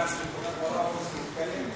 بعد التليفونات ورا بص بتتكلم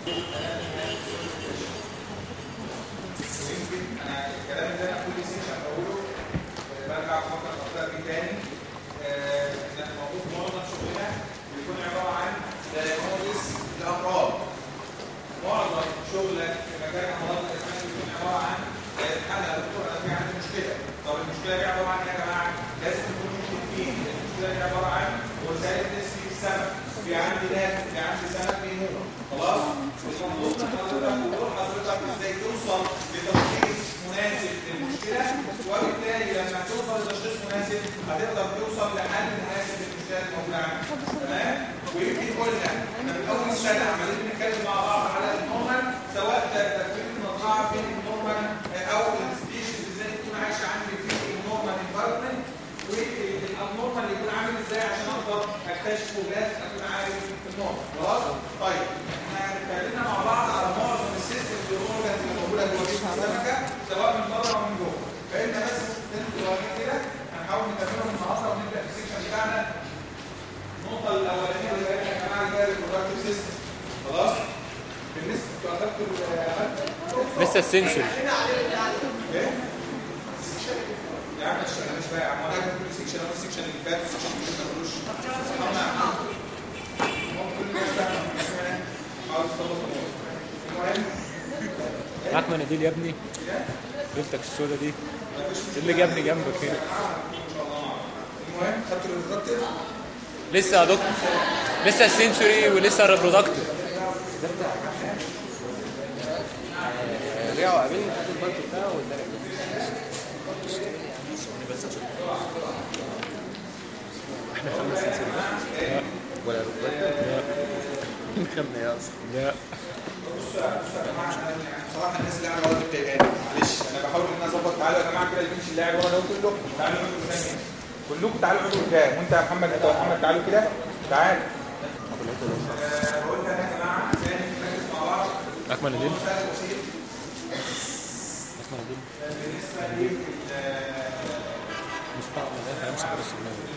يمكن انا الكلام اللي انا كل سيشن بقوله آه، برجع افكر افكر فيه تاني آه، ان الموضوع معظم شغلنا بيكون عباره عن دايجنوزس الامراض معظم شغلك في مجال امراض الاسنان بيكون عباره عن الحل يا دكتور انا في عندي مشكله طب المشكله دي عباره عن ايه يا جماعه؟ لازم تكون متفقين المشكله دي عباره عن وسائل تسري السمك في عندي ناس في عندي سمك بيموت خلاص؟ المفروض ان حضرتك وضوح حضرتك ازاي توصل لتشخيص مناسب للمشكله وبالتالي لما توصل لتشخيص مناسب هتقدر توصل لحل مناسب للمشكله الموجوده عندك تمام؟ ويمكن قلنا احنا من اول سنه عمالين نتكلم مع بعض على النورمال سواء تكوين المزرعه فين النورمال او السبيشيز ازاي تكون عايشه عندي في النورمال انفايرمنت والابنورمال يكون عامل ازاي عشان اقدر اكتشف ولاد اكون عارف النورمال خلاص؟ طيب احنا اتكلمنا مع بعض على معظم السيستمز والاورجنز اللي موجوده جوه جسم السمكه سواء من بره او من جوه فانت بس تنزل كده هنحاول نكملهم النهارده ونبدا في السكشن بتاعنا النقطة الأولانية اللي هي يا جماعة اللي هي البرودكتيف سيستم خلاص؟ بالنسبة لأخدتوا ال لسه السنسور إيه؟ يا عم مش أنا مش بايع عم أنا كل سيكشن أول سيكشن اللي فات والسيكشن اللي ما ملوش سبحان الله ممكن كل الناس تعمل حاول تخلص المهم معاك مناديل يا ابني ليلتك السودة دي إيه اللي جابني جنبك هنا إن شاء الله المهم خدتوا البرودكتيف لسه يا دكتور لسه السنسوري ولسه الريبرودكتيف رجعوا قابلني خدوا البنك بتاعه واداني احنا خمس سنين ولا ركبتنا خدنا يا اصلا لا صراحه الناس اللي قاعده ورا بتضايقاني معلش انا بحاول ان انا اظبط تعالوا يا جماعه كده البنش اللي قاعد ورا ده كله تعالوا اقعدوا قدام هنا. كلكم تعالوا اقعدوا قدام وانت يا محمد انت يا محمد تعالوا كده تعال آه، قلت انا يا جماعه تاني نركز مع بعض معاك مناديل مثال بسيط معاك مناديل بالنسبه لل مستعمل ايه همسح بس المناديل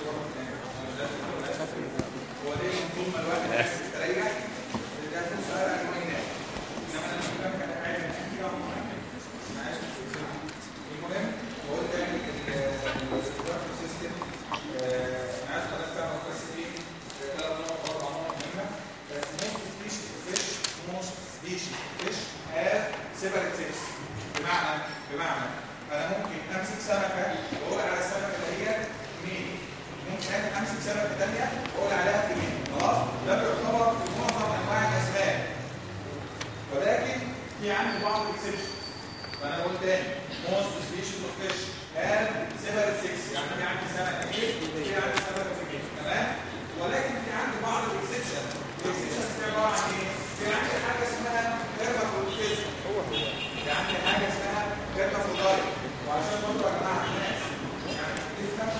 هو ليه طول ما الواحد عايز يستريح ده فرصه انا هناك انما انا مش فاهم كان قاعد فيها معلش المهم هو ده يعني الدراسه سيستم انا عايز حضرتك تعرف بس ايه ثلاث نقط اربع نقط مهمه بس موست سبيشيز فيش موست سبيشيز فيش هاف سيبريت سيكس بمعنى بمعنى انا ممكن امسك سمكه واقول على السمكه اللي هي مين ممكن امسك سمكه ثانيه واقول عليها فيمين خلاص ده بيعتبر في معظم انواع الاسماك ولكن في عندي بعض الاكسبشن فانا قلت تاني موست سبيشيز اوف فيش هاف سيبريت سيكس يعني في عندي سمكه ايه وفي عندي سمكه فيمين تمام ولكن في عندي بعض الاكسبشن الاكسبشن دي عباره عن ايه؟ في عندي حاجه اسمها هيرمافروديت هو هو في عندي حاجه اسمها هيرمافرودايت وعشان برضه يا جماعه الناس يعني تفهم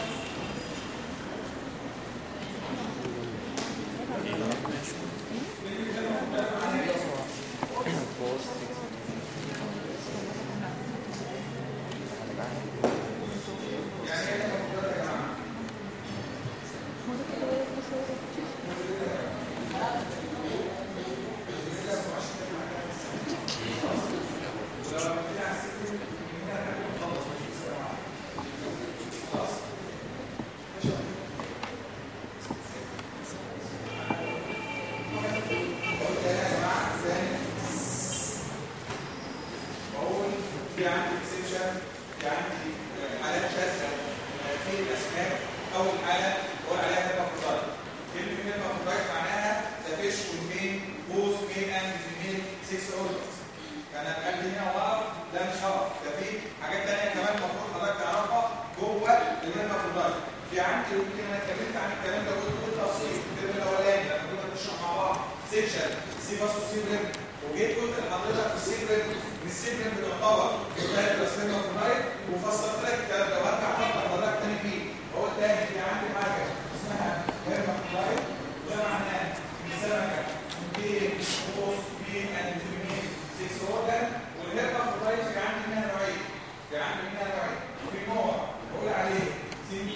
بقول في عندي اكسبشن في عندي آه، حالات شاذه آه، في الاسماك اول حاله بقول عليها هيرمافرودايت كلمه هيرمافرودايت معناها ذا فيش والمين بوث مين اند فيميل 6 اورجنز كان القلب هنا وقف لا مش هقف ده في حاجات ثانيه كمان المفروض حضرتك تعرفها جوه الهيرمافرودايت في عندي يمكن انا اتكلمت عن الكلام ده قلت بالتفصيل الترم الاولاني لما كنا بنشرح مع بعض سيكشن سي باس وسي ريم وجيت قلت لحضرتك في السي ريم ان السي ريم بتعتبر ثلاث اسماء فرايد وفسرت لك الكلام ده وارجع افكر حضرتك تاني فيه هو تاني في عندي حاجه اسمها هيرمافرودايت وده معناه ان السمكه ممكن بوث مين اند فيميل 6 اورجان والهيرمافرودايت في عندي منها نوعين في عندي منها نوعين في نوع بقول عليه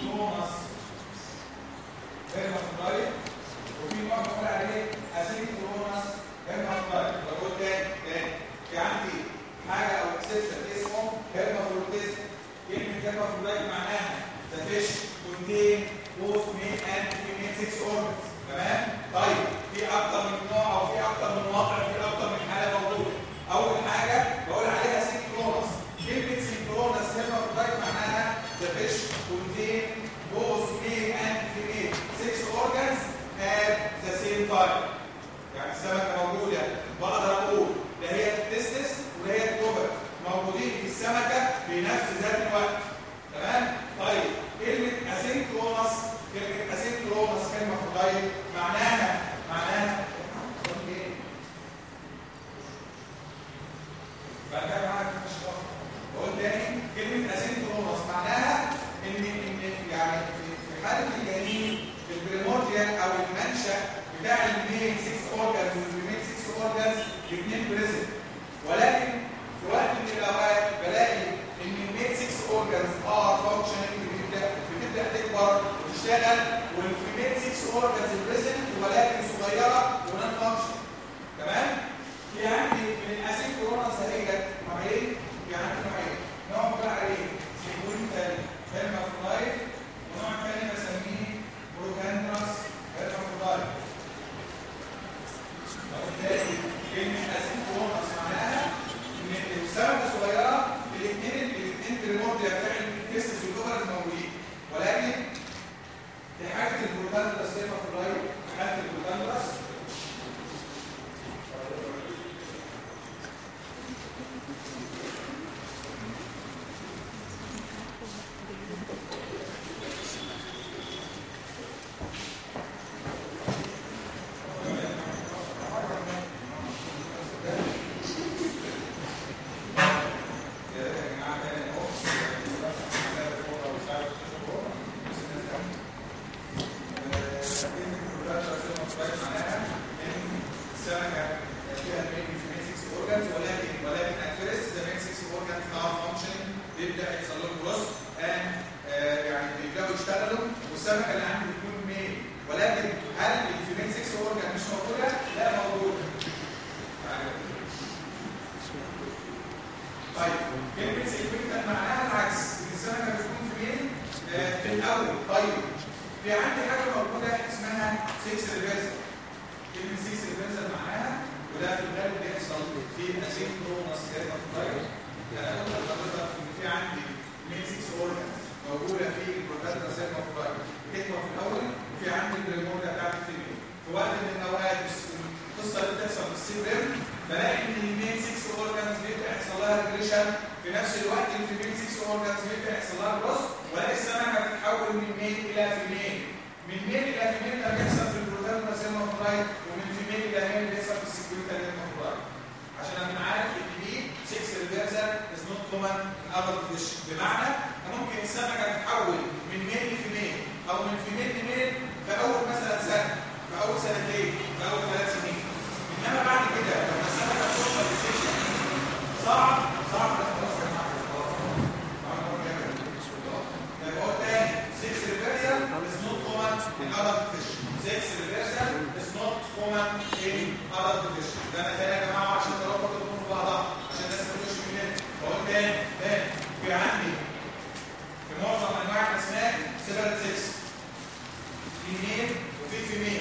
سينكرونس هيرمافرودايت وفي نوع بقول عليه اسينكرونس تايب يعني السمكه موجوده بقدر اقول لا هي التستس ولا هي الكوبر موجودين في السمكه في نفس ذات الوقت تمام طيب كلمه اسينكرونس كلمه اسينكرونس كلمه طيب معناها معناها إيه؟ بقى كده معاك مش فاهم. بقول تاني كلمه اسينكرونس معناها ان ان يعني في في حاله الجنين البريمورديال او المنشا بتاع المين 6 اورجانز والمين 6 اورجانز الاثنين بريزنت ولكن في وقت من الاوقات بلاقي ان المين 6 اورجانز اه فانكشننج بتبدا بتبدا تكبر وتشتغل والمين 6 اورجانز بريزنت ولكن صغيره ونون فانكشن تمام؟ في عندي من الاسينكرونس اهيت نوعين في عندي نوعين نوع بقى عليه سيكوينتال هيرمافرولايت ونوع ثاني بسميه بروكاندرس هيرمافرولايت وبالتالي كلمه اسينكرونس معناها ان السمكه صغيره الاثنين الاثنين بريمورديال فعل الكيسس والجوهر موجودين ولكن في حاله البروكاندرس هيرمافرولايت في حاله البروكاندرس والسمكه اللي عندي بتكون ميل ولكن هل الفيميل 6 اورجان مش موجوده؟ لا موجوده. طيب كلمه سيكوينتال معناها العكس ان السمكه بتكون فيميل آه، في الاول طيب في عندي حاجه موجوده اسمها 6 ريفرسال كلمه 6 ريفرسال معناها وده في الغالب بيحصل في اسينكرونس كيرماتولايت انا قلت لحضرتك ان في عندي مين 6 اورجانز موجوده في البروتاتا سيرماتولايت بتكبر في الاول وفي عندي الريمودا بتاعت الفيميل في وقت من الاوقات القصه اللي بتحصل في السيبرم بلاقي ان المين 6 اورجانز بيبدا يحصل لها ريجريشن في نفس الوقت الفيميل 6 اورجانز بيبدا يحصل لها جروس والاقي السمكه بتتحول من ميل الى فيميل من ميل الى فيميل ده بيحصل في البروتاتا سيرماتولايت ومن فيميل الى ميل بيحصل في السيكويتا سيرماتولايت عشان انا عارف ان دي 6 ريفرسال از نوت كومن ان اذر بمعنى ممكن السمكه تتحول من ميل لفيميل او من فيميل لميل في اول مثلا سنه في اول سنتين في اول ثلاث سنين انما بعد كده لما السمكه توصل لسيشن صعب صعب تتواصل معاك يبقى هو تاني 6 ريفرسال is not common in other fish 6 reversal is not common in other fish ده انا تاني يا جماعه عشان نربط الامور ببعضها عشان الناس ما تقولش منين بقول تاني تاني في عندي في معظم انواع الاسماك سيبرال 6 في ميل وفي فيميل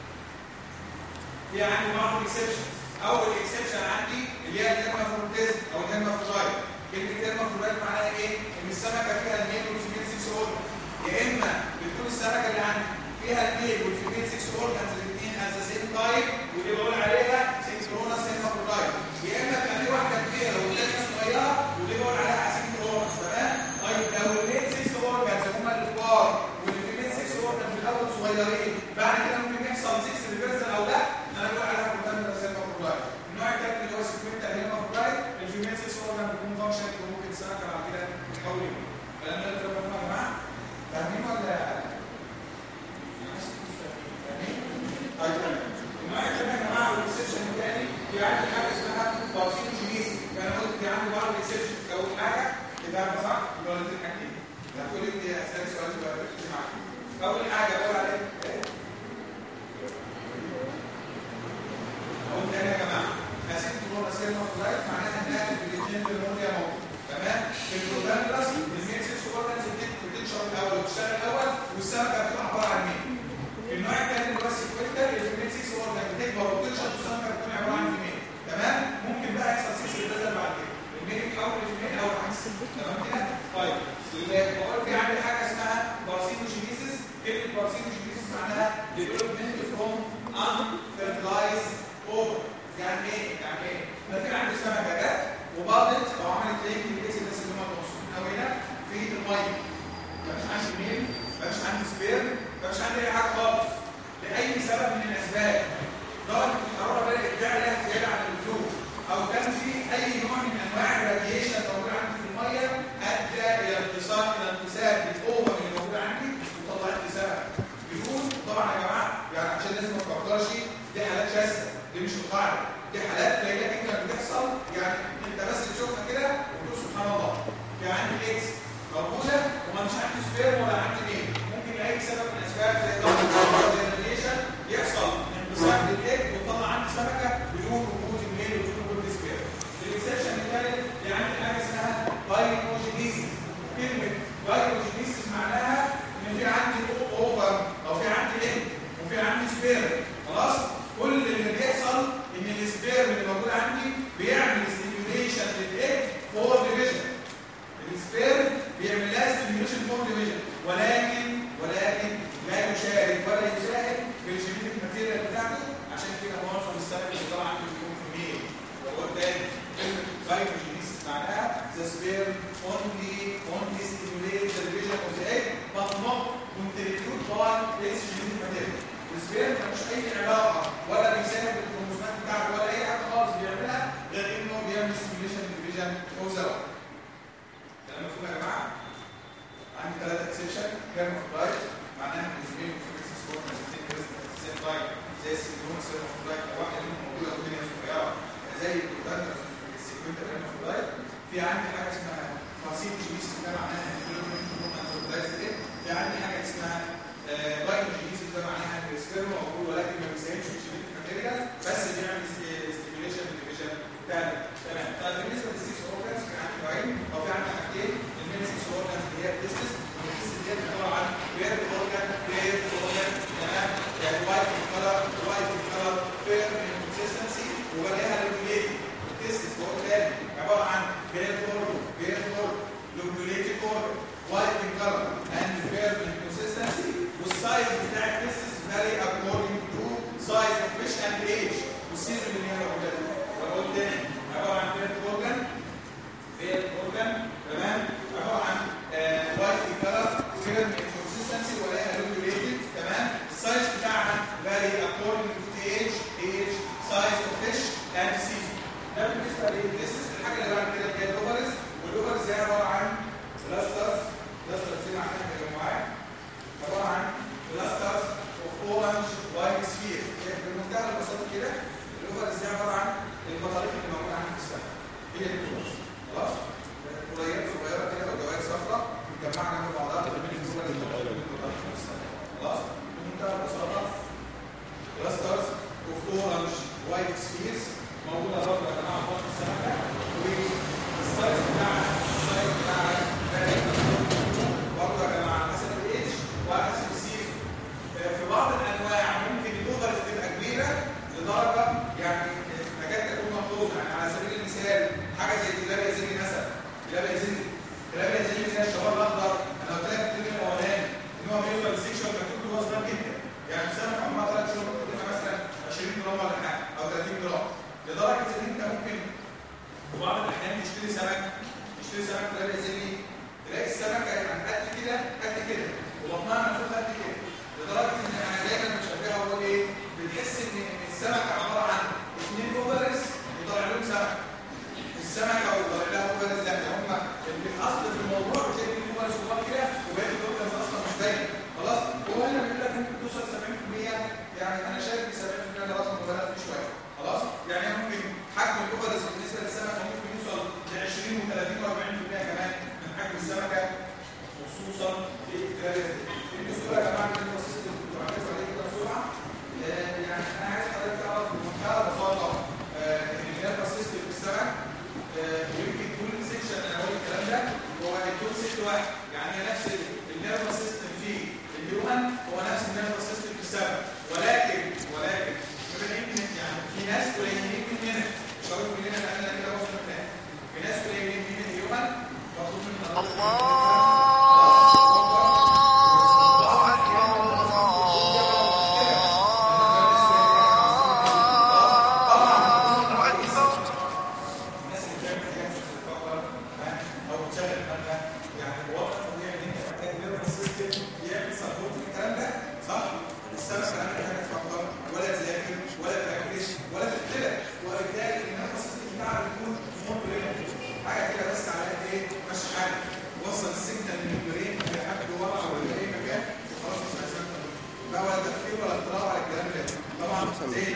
في عندي بعض الاكسبشن اول اكسبشن عندي اللي هي الهيرمافروديزم او الهيرمافرودايت كلمه هيرمافرودايت معناها ايه ان السمكه فيها الميل والفيميل 6 اورجان يا اما بتكون السمكه اللي عندي فيها الميل والفيميل 6 اورجانز الاثنين از ذا سيم تايب ودي بقول عليها سينكرونس هيرمافرودايت يا اما تبقى في واحده كبيره والثانيه صغيره ودي بقول عليها اسينكرونس تمام طيب لو الميل 6 اورجانز هم الكبار والفيميل 6 اورجانز في الاول صغيرين بعد كده ممكن يحصل 6 ريفرسال او لا انا بقول عليها بروتامينال هيرمافرودايت النوع الثاني اللي هو سيكوينتال هيرمافرودايت الفيميل 6 اورجان بيكون فانكشن وممكن السمكه بعد كده تتحول الكلام ده تمام يا جماعه فاهمين ولا طيب تمام النوع الثاني يا جماعه والاكسبشن الثاني في عندي حاجه اسمها توصيل جينيس انا قلت في عندي بعض الاكسبشن اول حاجه كده صح ولا دي حاجتين هتقول لي اسال سؤال سؤال معاك اول حاجه اقول عليها ايه اقول تاني يا جماعه اسيد كلور اسيد مفلايت معناها انها الاثنين في المونيا موجود تمام في البروتانجلاس المين 6 اورجانز بتنشر الاول وتشتغل الاول والسمكه بتبقى عباره عن مين النوع الثاني اللي هو السيكوينتال المين 6 اورجان بتكبر وتنشر والسمكه بتكون عباره عن مين تمام ممكن بقى يحصل 6 ريفرسال بعد كده المين يتحول لفيميل او العكس تمام كده طيب بقول في عندي حاجه اسمها بارسينوجينيسيس كلمه بارسينوجينيسيس معناها ديفلوبمنت فروم ان دي حالات شاذه دي مش القاعده دي حالات قليله جدا بتحصل يعني انت بس تشوفها كده وتقول سبحان الله في عندي اكس موجوده وما مش عندي سبير ولا عندي ميل ممكن لاي سبب من الاسباب زي ضغط زي الراديشن يحصل انقسام للايج وتطلع عندي سمكه بدون وجود الميل وبدون وجود السبير الاكسبشن الثالث اللي عندي حاجه اسمها بايوجينيسيس كلمه بايوجينيسيس معناها ان في عندي اوفر او في عندي ايج وفي عندي سبير خلاص كل اللي بيحصل ان السبير اللي موجود عندي بيعمل ستيميوليشن للايج فور ديفيجن السبير بيعمل لها ستيميوليشن فور ديفيجن ولكن ولكن لا يشارك ولا يساهم في الجينيتك ماتيريال بتاعته عشان كده معظم السبب اللي طلع عنده بيكون في ميل هو تاني كلمه بايوجينيسيس معناها the sperm only only stimulate the division of the egg but not contribute by its genetic material السبيرم ملوش اي علاقه ولا بيساهم في الكروموسومات بتاعته ولا اي حاجه خالص بيعملها غير انه بيعمل ستيميوليشن ديفيجن اوف ذا كلام مفهوم يا جماعه؟ عندي ثلاثة اكسبشن كلام اوف معناها ان السبيرم في اكسس فور الاثنين سيم تايم زي السيلون سيرم اوف لايف واحده منهم موجوده والدنيا صغيره زي البروتاندر السيكوينت كلام اوف لايف في عندي حاجه اسمها فاسيل جينيس ده معناها ان كل منهم انثروبلايزد في عندي حاجه اسمها بايوجينيسيس ده معناها ان السبيرم موجود ولكن ما بيساهمش في الجينيتك ماتيريال بس بيعمل ستيميوليشن للديفيجن تمام تمام طيب بالنسبه للسيكس اورجانز في عندي نوعين او في عندي حاجتين المين سيكس اورجانز اللي هي التستس والتستس دي عباره عن بير اورجان بير اورجان تمام يعني وايت كلر وايت كلر فير كونسستنسي وبلاقيها ريجوليتد التستس هو الثاني عباره عن بير اورجان بير اورجان لوبيوليتد اورجان وايت كلر اند فير كونسستنسي والسايز بتاع التستس فاري according to size of fish and age والسيزون اللي هي موجوده واقول تاني عباره عن بيرت اورجان بيرت اورجان تمام عباره عن وايت كلر فيرم كونسستنسي ولا ريجوليتد تمام السايز بتاعها فاري according to age age size of fish and season ده بالنسبه للتستس الحاجه اللي بعد كده اللي هي الاوفرز والاوفرز دي عباره عن بلاسترز بلاسترز دي معناها يا جماعه عباره عن بلاسترز اوف اورنج وايت سفير بمنتهى البساطه كده الاوفرز دي عباره عن البطاريق اللي موجوده عندي في السماء هي دي الاوفرز خلاص قريات صغيره كده او دوائر صفراء متجمعه جنب بعضها خلاص بمنتهى البساطه بلاسترز اوف اورنج وايت سفيرز موجوده برضه يا جماعه في بطن السمكه والسايز بتاعها السايز بتاعها برضه يا جماعه حسب الايدج وحسب السيزون في بعض الانواع ممكن الاوفرز تبقى كبيره لدرجه يعني تكاد تكون مطلوبه يعني على سبيل المثال حاجه زي تلابيا زيني مثلا تلابيا زيني تلابيا زيني زي الشباب الاخضر انا قلت لك الترم الاولاني ان هو بيوصل للسيكشوال مكتوب له صغير جدا يعني في سنه عمرها ثلاث شهور بتبقى مثلا 20 جرام ولا حاجه او 30 جرام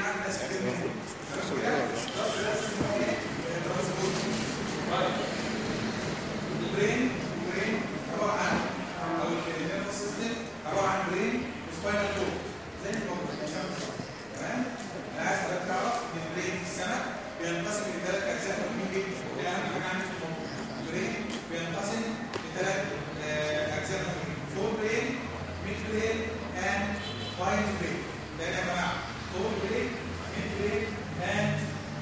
عندي ناس كتير منهم تمام كده؟ الضغط ده اسمه ايه؟ طيب البرين البرين عباره عن او النيرفس سيستم عباره عن برين وسباينال كورد زي ما موجود في الشمس بالظبط. تمام انا عايز حضرتك تعرف ان البرين في السمك بينقسم لثلاث اجزاء مهمين جدا ودي اهم حاجه عندي في الموضوع البرين بينقسم لثلاث آه، اجزاء مهمين فور برين ميد برين اند فاين برين ده يا جماعه فور برين ميد برين اند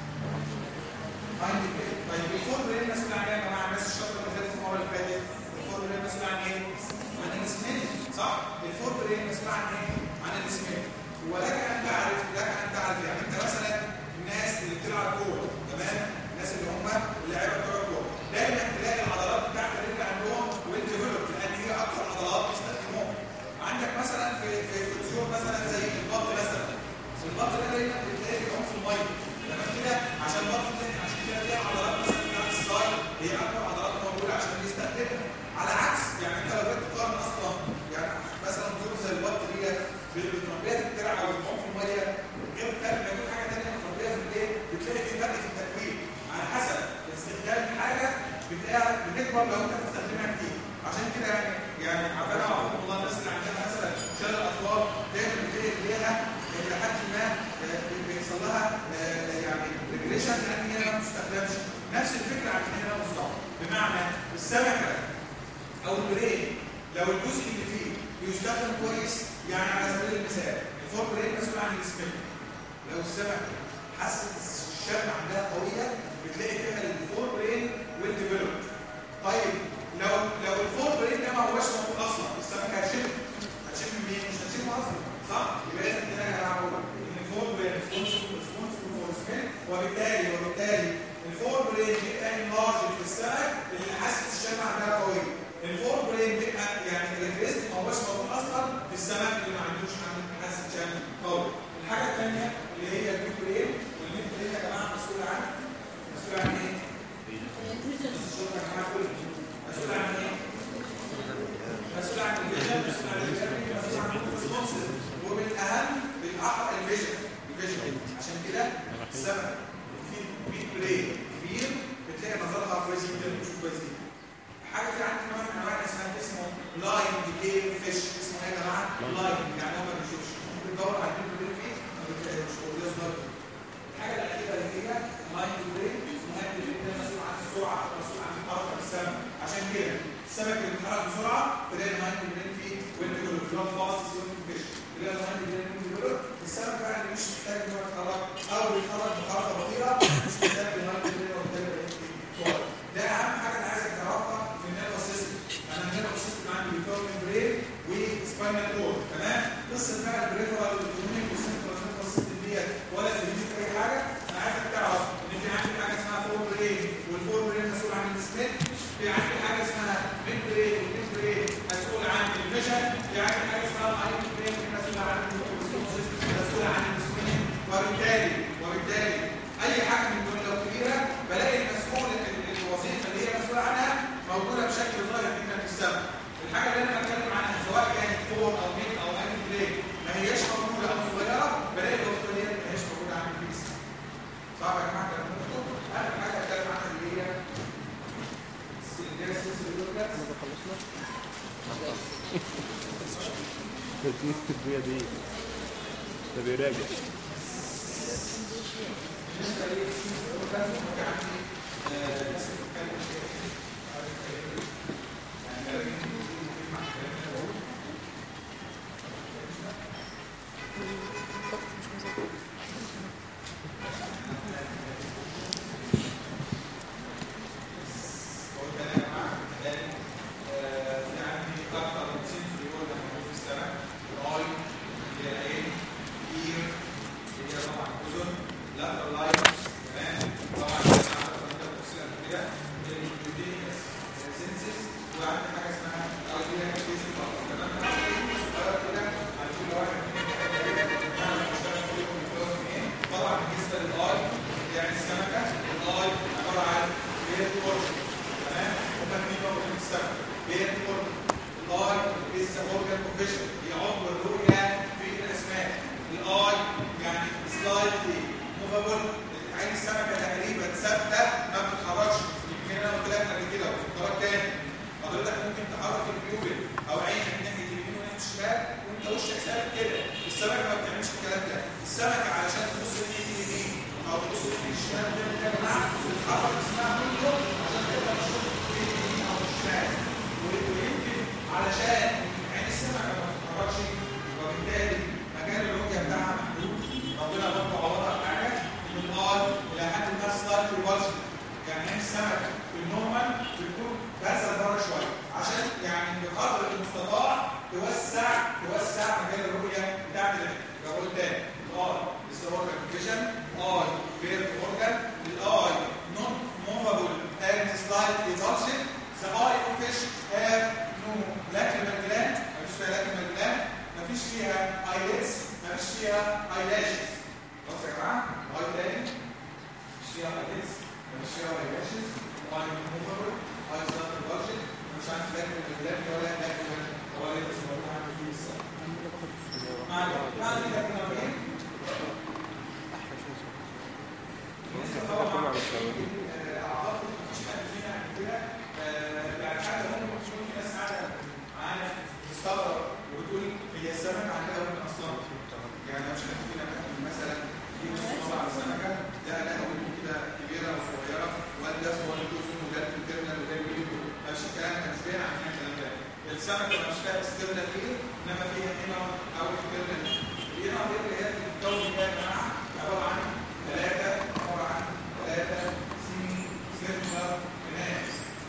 فاين برين طيب الفور برين مسؤول عن ايه يا جماعه الناس الشاطره اللي خدت المره اللي فاتت الفور برين مسؤول عن ايه؟ عن الاسمين صح؟ الفور برين مسؤول عن ايه؟ عن الاسمين ولك ان تعرف لك ان تعرف يعني انت مثلا الناس اللي بتلعب كوره تمام؟ الناس اللي هم اللعيبه بتوع الكوره دايما تلاقي العضلات بتاعت الرجل عندهم ويل ديفلوب لان هي اكثر عضلات بيستخدموها عندك مثلا في في في الطيور مثلا زي البط مثلا البط ده دايما بتلاقي بيعوم في الميه تمام كده عشان البط ده عشان كده ليه عضلات مثلا بتاعت السايد هي اكبر عضلات موجوده عشان بيستخدمها على عكس يعني انت لو جيت تقارن اصلا يعني مثلا طيور زي البط دي بتربيها في الترعه او بتعوم في الميه غير كده لما يكون حاجه ثانيه متربيه في البيت بتلاقي في فرق في التكوين على حسب استخدام الحاجه بتلاقيها بتكبر لو انت بتستخدمها كتير عشان كده يعني يعني عباره عن الله الناس اللي عندها مثلا شلل اطفال دايما بتلاقي ايديها الى حد ما آه، بيحصل لها آه، يعني ريجريشن لان هي ما بتستخدمش نفس الفكره عند هنا بالظبط بمعنى السمكه او البرين لو الجزء اللي فيه بيستخدم كويس يعني على سبيل المثال الفور برين مسؤول عن السمك لو السمكه حست الشم عندها قويه بتلاقي فيها الفور برين ويل ديفلوب طيب لو لو الفور برين ده ما هوش موجود اصلا السمكه هتشم هتشم منين مش هتشم اصلا صح يبقى لازم كده يا جماعه هو ان الفور برين ريسبونسبل فور سميل وبالتالي وبالتالي الفور برين بيبقى انلارج في السمك اللي حاسه الشم عندها قويه الفور برين بيبقى يعني الريست ما هوش موجود اصلا في السمك اللي ما عندوش عنده حاسه شم قوي الحاجه الثانيه اللي هي الميد برين والميد برين يا جماعه مسؤول عن مسؤول عن ايه؟ الشغل يا جماعه كله مسؤول عن ايه؟ مسؤول عن الفيجن مسؤول عن الفيجن مسؤول عن الريسبونسز وبالاهم بالاحرى الفيجن الفيجن عشان كده السمك في بيت برين كبير بتلاقي نظرها كويس جدا بتشوف كويس جدا حاجه في عندي نوع من انواع اسمها اسمه لاين ديكي فيش اسمه ايه يا جماعه؟ لاين يعني هو ما بيشوفش ممكن تدور على البيت برين فيه ما بتلاقيش هو بيظهر الحاجه الاخيره اللي هي لاين برين مهم جدا مسؤول عن السرعه مسؤول عن الحركه في السمك عشان كده السمك اللي بيتحرك بسرعه تلاقي اللاين برين فيه وين بيقول بلاد فاست وين فيش تلاقي اللاين برين بيقول السمك بقى اللي مش محتاج ان هو يتحرك او بيتحرك بحركه بطيئه مش محتاج اللاين برين وبالتالي بسرعه ده اهم حاجه انا عايزك تعرفها في النيرفس سيستم انا النيرفس سيستم عندي بيكون من برين وسباينال كورد تمام قصه بقى البريفرال والكومينيك والسنترال نيرفس سيستم ديت ولا تهمني في اي حاجه انا عايزك تعرف ان في عندي حاجه اسمها فور برين والفور برين مسؤول عن السميث في عندي حاجه اسمها ميد برين والميد برين مسؤول عن الفيجن في عندي حاجه اسمها الاي برين مسؤول عن مسؤول عن السميث وبالتالي وبالتالي اي حاجه من دول لو كبيره بلاقي المسؤول الوظيفه اللي هي مسؤول عنها موجوده بشكل ظاهر جدا في السماء الحاجه اللي انا بتكلم عنها سواء كانت فور او ميد او اي برين ما هياش موجوده او صغيره بلاقي الوظيفه دي ما هياش موجوده عندي في السماء صعب يا جماعه الكلام ده اهم حاجه اتكلم عنها اللي هي اللي هي السلسله الاولى الدنيا دي ده بيراجع بالنسبه لي السلسله الاولى في عندي آه، ناس بتتكلم يعني مع الكلام اللي بقوله قلت انا يا جماعه كلام آه، في عندي اكتر من سنسوري هو اللي موجود في السمك الاي اللي هي العين الاير اللي هي طبعا الاذن لاترال لاين تمام طبعا انا عارف انت بتفصل قبل كده الجلوتينيوس سنسز وعندي حاجه اسمها الايديا كيس تمام صغير كده على كل واحد طبعا بالنسبه للاي يعني السمكه الاي عباره عن بيت كورس تمام وتكنيك في السمك بيت كورس الاي لسه اورجان بروفيشن هي عضو الرؤيه في الاسماك الاي يعني سلايتلي موفابل عين السمكه تقريبا ثابته ما بتتحركش يمكن انا قلت لك قبل كده وفكرك تاني حضرتك ممكن تحرك البيوبل او عينك من ناحيه اليمين وناحيه الشمال وانت وشك ثابت كده السمكه ما بتعملش الكلام ده السمكه علشان تبص ناحيه اليمين او تبص ناحيه الشمال تعمل كده معاها بتتحرك اسمها كله عشان تقدر تشوف ناحيه اليمين او الشمال ويمكن علشان عين السمكه ما بتتحركش وبالتالي مكان الرؤيه بتاعها محدود ربنا برضه عوضها بحاجه ان الار الى حد ما سلايت ريفرسل يعني عين السمكه في النورمال بتكون بهذا بره شويه عشان يعني بقدر المستطاع توسع توسع مجال الرؤيه بتاعت الجبل تاني الاي is the organ of vision اي بيرد organ الاي not movable and slightly bulging the eye of fish have no lacrimal gland مفيش فيها lacrimal gland مفيش فيها eyelids مفيش فيها eyelashes بص يا جماعه اي تاني مفيش فيها eyelids مفيش فيها eyelashes eye movable eye slightly bulging مش عارف lacrimal gland ولا lacrimal ولا اسمه ولا عامل فيه الصح معنا معنا lacrimal gland طبعا اعتقد مفيش حد فينا كده يعني حتى هم ممكن في ناس قاعده معانا تستغرب وتقول هي السمكه عندها ودن اصلا يعني مش حد فينا مثلا يجي يبص على السمكه لا لا ودن كده كبيره وصغيره وده صغير جزء وده الترمينال وده البيت مش الكلام ده مش باين عندنا الكلام ده السمكه مش فيها استرنا ايه انما فيها هنا او الترمينال هنا اللي هي بتتكون يا جماعه عباره عن ثلاثه عباره عن ثلاثه سيمي سيركلر بناس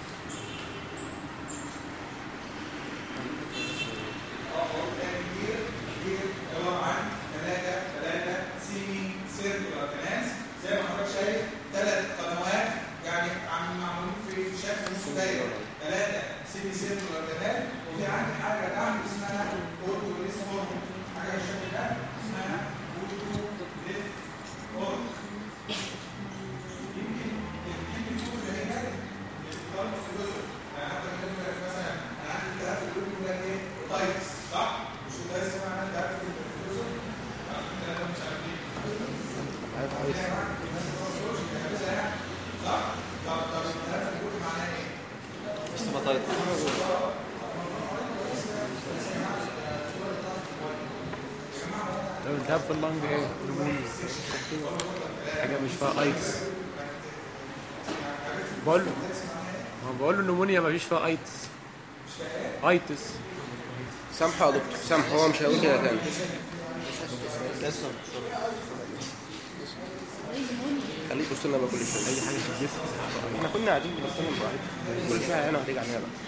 عباره عن ثلاثه ثلاثه سيمي سيركلر بناس زي ما حضرتك شايف ثلاث قنوات يعني عم معمولين في شكل نص دايره ثلاثه سيمي سيركلر بناس وفي عندي حاجه تحت اسمها اورتو ليس هورمون حاجه بالشكل ده اسمها اورتو ليس هورمون يمكن يمكن تكون هنا الكلام في جزء يعني حتى كلمه مثلا انا عندي التهاب في الجزء يقول لك ايه تايتس صح مش ده اسمه معناه التهاب في الجزء انت مش عارف ايه صح طب طب التهاب في الجزء معناه ايه بس ما طايت لو التهاب في اللنج ايه نمونيا حاجه مش فيها ايتس بقول له ما هو بقول له النمونيا ما فيش فيها ايتس ايتس سامحه يا دكتور سامحه هو مش هيقول كده تاني خليك يبص لنا بقى كل شويه اي حاجه في الجسم احنا كنا قاعدين بنتكلم براحتنا كل شويه هنا هتيجي علينا بقى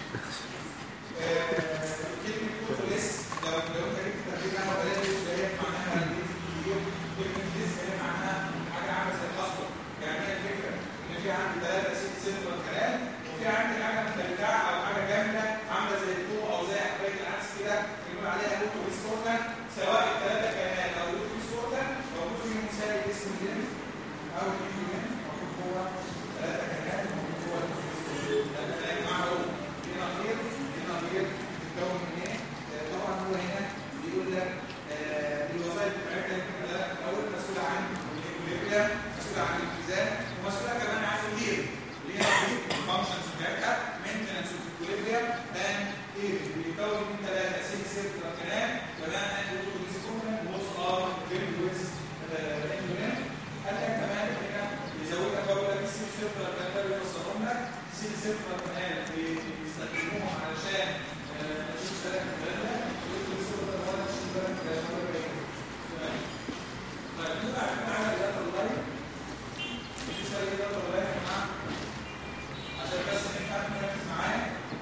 كلمه كوتوليس لو لو انت جبت تدريب انا بلاقي اللي هي معناها كبير كلمه ليس هي معناها حاجه عامله زي الخصم يعني هي الفكره ان في عندي ثلاثه ست ست كلام وفي عندي حاجه متلكعه او حاجه جامده عامله زي الطوب او زي حبايه العدس كده بنقول عليها كوتوليس اورجان سواء الثلاثه كائنات او الكوتوليس اورجان موجود فيهم سائل اسمه الليمف او الهيومن موجود جوه ثلاثه كائنات موجود جوه الكوتوليس اورجان معروف هنا غير هنا غير بتتكون من ايه؟ آه، طبعا هو هنا بيقول لك آه، الوظائف بتاعتها يمكن حضرتك الاول مسؤوله عن الاكوليبريم مسؤوله عن الاتزان ومسؤوله كمان عن اللير اللي هي الفانكشنز بتاعتها مينتنس اوف الاكوليبريم اند ايه بيتكون من ثلاثه سيكس سيركلر كمان كمان اند اوتوبيس كومبلنت ووز ار فيري ويز اندونيم قال لك كمان هنا بيزودك بقول لك السيكس سيركلر كمان ده بيوصلهم لك السيكس سيركلر كمان بيستخدموهم علشان اشوف ثلاث ثلاثه والاوتوبيس كومبلنت ولا اشوف ثلاث ثلاثه تمام طيب نرجع على الداتا اللايف بالنسبه للداتا اللايف يا جماعه عشان بس نفهم نركز معايا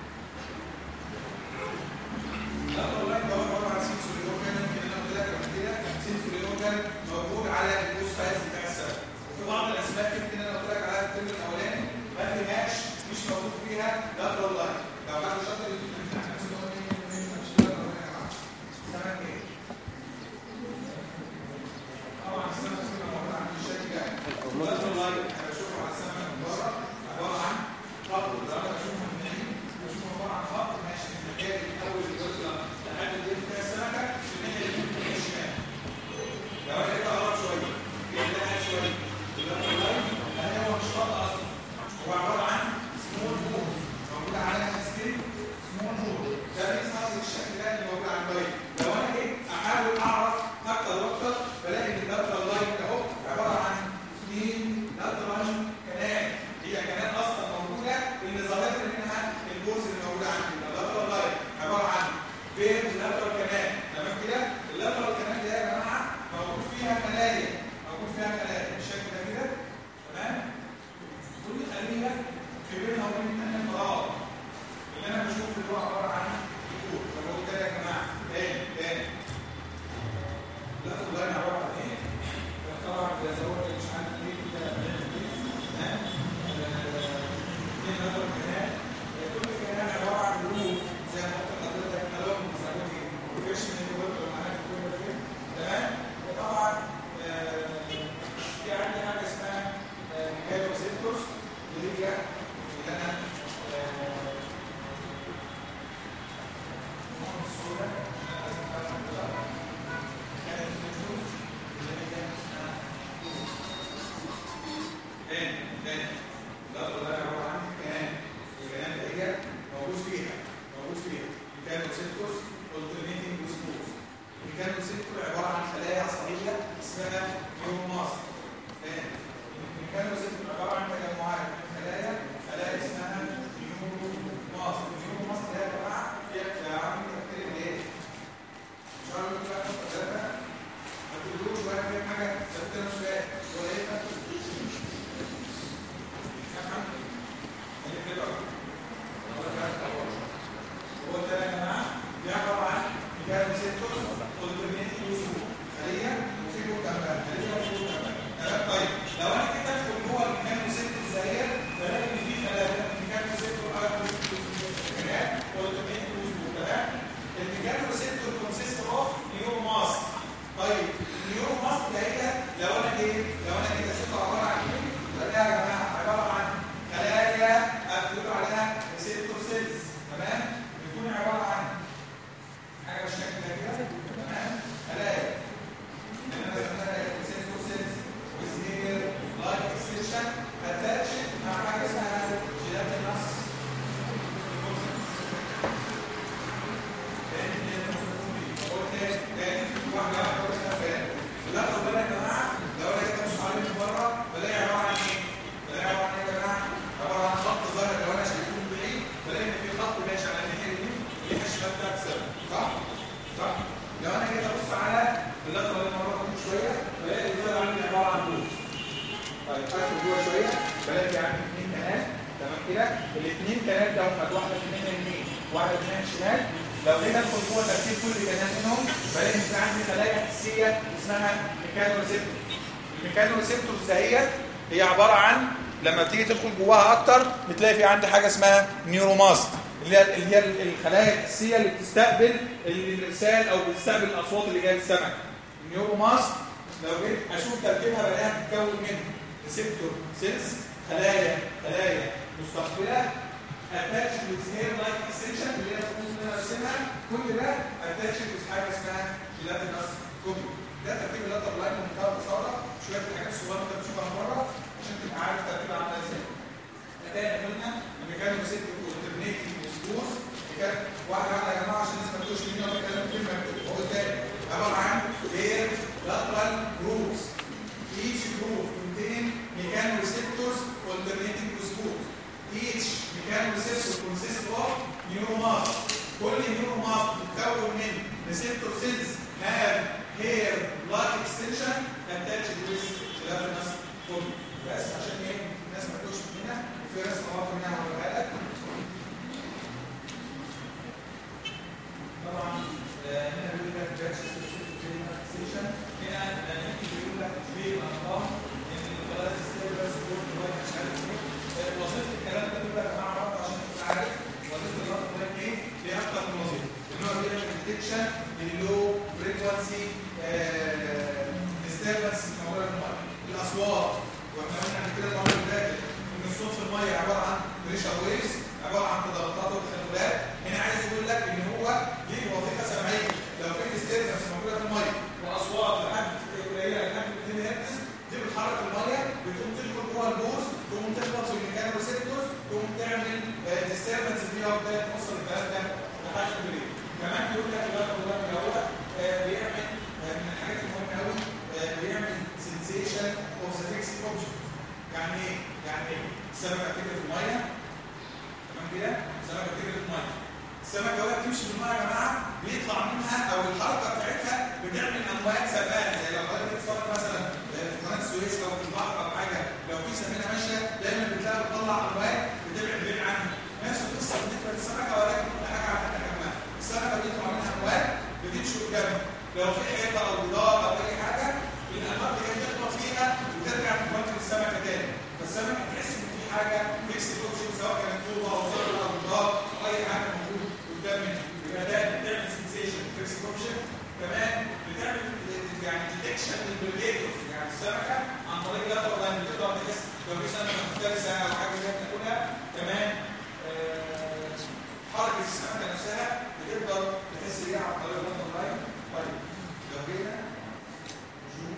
الداتا اللايف ده عباره عن سنسوري اورجان يمكن انا قلت لك قبل كده سنسوري اورجان موجود على الجوز فايز بتاع السبب وفي بعض الاسماك يمكن انا قلت لك عليها في الترم الاولاني ما فيهاش مش موجود فيها داتا اللايف لو حد شاطر يجيب لي امتحان نفسه هو مين مين مش داتا اللايف يا جماعه سمك ايه؟ طبعا السمك بلاقي في عندي اثنين كنال تمام كده الاثنين كنال ده هم واحده في الناحيه اليمين واحده في الناحيه الشمال لو جينا ندخل جوه ترتيب كل كنال منهم بلاقي ان في عندي خلايا حسيه اسمها ميكانو ريسبتور الميكانو ريسبتورز دهيت هي عباره عن لما بتيجي تدخل جواها اكتر بتلاقي في عندي حاجه اسمها نيوروماست اللي هي اللي هي الخلايا الحسيه اللي بتستقبل الارسال او بتستقبل الاصوات اللي جايه من السمع النيوروماست لو جيت اشوف تركيبها بلاقيها بتتكون من ريسبتور سيلز خلايا خلايا مستقبله اتاتش with hair like extension اللي هي المفروض ان انا ارسمها كل ده اتاتش with حاجه اسمها جيلاتينس كوبي ده ترتيب اللاتر لاين بمنتهى البساطه شويه الحاجات الصغيره اللي انت بتشوفها بره عشان تبقى عارف ترتيبها عامله ازاي. تاني قلنا الميكانيكو ست والترنيتنج وسبوز كانت واحده واحده يا جماعه عشان الناس ما تقولش مين هو بيتكلم كلمه هو تاني عباره عن hair lateral grooves each groove contain mechanoreceptors alternating with spores each mechanoreceptor consists of neuromast كل neuromast بتتكون من receptor cells have hair like extension attached with gelatinous fold بس عشان ايه الناس ما تقولش مننا وفي رسمه واضحه منها هقولها لك طبعا آه، هنا بيقول لك batch extension هنا لما يجي بيقول لك في ارقام ان الخلايا السيلولار سبورت وايت مش عارف ايه آه، وظيفه الكلام ده بيقول لك يا جماعه برضه عشان تبقى عارف وظيفه الرقم ده ايه؟ ليه اكتر من وظيفه ان هو بيعمل ديتكشن للو فريكونسي ديستربنس موجوده في الميه الاصوات واحنا قلنا قبل كده المره اللي فاتت ان الصوت في الميه عباره عن بريشر ويفز عباره عن تضغطات وتخللات هنا عايز يقول لك ان هو ليه وظيفه سمعيه لو في ديستربنس موجوده في الميه واصوات لحد قليله لحد 200 هرتز دي بتحرك الميه بتقوم تدخل جوه البوز تقوم تخبط في الميكانو ريسبتورز تقوم تعمل ديستربنس فيها وبدايه توصل الكلام ده لحد البريد كمان بيقول لك الوقت ده من الاول بيعمل آه، من الحاجات المهمه قوي بيعمل سنسيشن اوف ذا فيكسد اوبجكت يعني ايه؟ يعني ايه؟ السمكه بتجري في الميه تمام كده؟ السمكه بتجري في الميه السمكه وهي بتمشي في الميه يا جماعه بيطلع منها او الحركه بتاعتها بتعمل امواج سبان زي لو حضرتك بتتفرج مثلا في قناه السويس او في البحر او حاجه لو في سفينه ماشيه دايما بتلاقي بتطلع امواج بتبعد بعيد عنها نفس القصه بالنسبه للسمكه ولكن كل حاجه على حد حجمها السمكه بيطلع منها امواج بتمشي قدامها لو في حيطه او جدار او اي حاجه الامواج دي بتخبط فيها وترجع في وجه السمكه تاني فالسمكه تحس ان في حاجه فيكس اوبجكت سواء كانت طوبه او ظل او جدار او اي حاجه موجود قدام منها يبقى ده بتعمل سنسيشن فيكس اوبجكت كمان بتعمل يعني ديتكشن للبريديتورز يعني السمكه عن طريق لاتر لاين بتقدر تحس لو في سمكه مفترسه او حاجه زي بتاكلها كمان آه، حركه السمكه نفسها بتقدر تحس بيها عن طريق لاتر لاين طيب لو جينا نشوف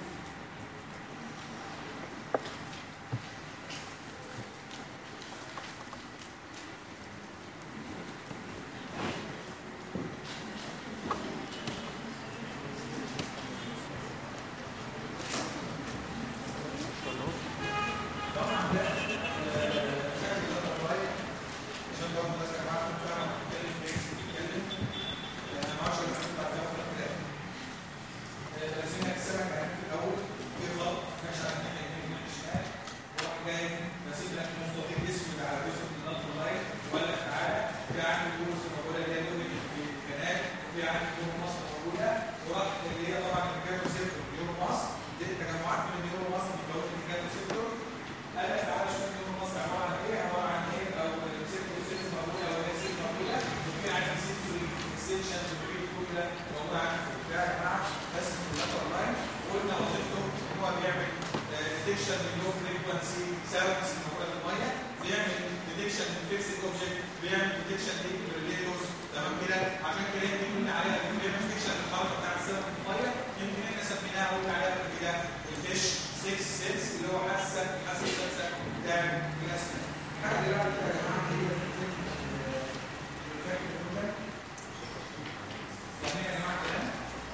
طبعا ده آه، شكل اللاتر لاين عشان برضه الناس يا جماعه تكون فاهمه بتتكلم في ايه بتتكلم انا ما اعرفش انا بتاع ده ولا كده رسمنا السمك هنا في الاول في خط ماشي على الناحيه اليمين والناحيه الشمال وراح جاي ماسك لك مستطيل اسود على جزء من اللاتر لاين وقال لك تعالى في عندي جروس موجوده اللي هي لون في الكنال وفي عندي لون مصر موجوده وراح اللي هي طبعا الميكانو سيكتور نيورو مصر دي تجمعات من النيورو مصر بتكون الميكانو سيكتور قال لك تعالى شوف نيورو مصر عباره عن ايه عباره عن ايه او سيكتور سيكتور موجوده او هي سيكتور موجوده وفي عندي سيكتور اكستنشن وفي كل ده موجود عندي في البتاع يا جماعه بس في اللاتر لاين قلنا وظيفته ان هو بيعمل ديتكشن للو فريكونسي ساوندز الموجوده في الميه بيعمل ديتكشن للفيكسد اوبجكت بيعمل ديتكشن للريليتورز تمام كده عشان كده يمكن قلنا عليها يمكن بيعمل ديتكشن للحركه بتاع السمك في الميه يمكن احنا سميناها قلنا عليها قبل كده الفيش 6 سيلز اللي هو حاسه حاسه السمسه بتعمل الاسماك حاجه اللي بعد كده يا جماعه هي الفاكر ده فاهمين يا جماعه الكلام؟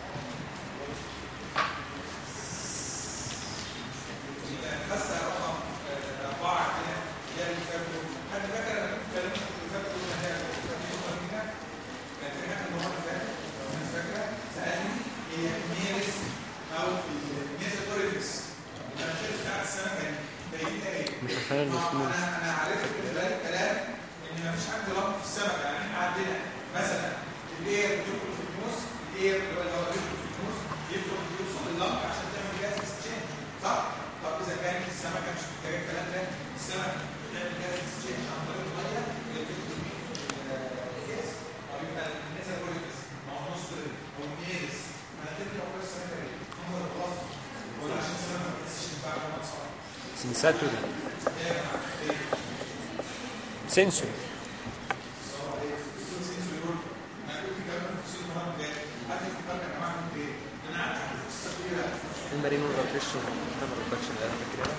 يبقى الخسة رقم آه، أربعة كده هي اللي فاكره حد فاكر أنا كنت كلمت في اللي فاكره إن هي كانت مينا كان في حاجة المرة اللي فاتت لو الناس فاكرة سألني هي ميرس أو ميزوتوريفكس احيانا السموث انا انا عرفت من خلال الكلام ان مفيش عندي ربط في السمكه يعني احنا عندنا مثلا الاير بيدخل في النص الاير اللي هو اللي هو بيدخل في النص يدخل يوصل لللنج عشان تعمل جهاز اكسشينج صح؟ طب اذا كانت السمكه مش محتاجه الكلام ده السمكه بتعمل جهاز اكسشينج عن طريق الميه اللي بتدخل في الجهاز طب يبقى النسا كويس ما هو نص هو النيرس ما هتبقى هو السمكه ليه؟ هو الغلط ولا عشان السمكه ما تكسش بعد ما تصاب سنساتوري سنسوري المارينو روتيشن تعمل روتيشن ده كده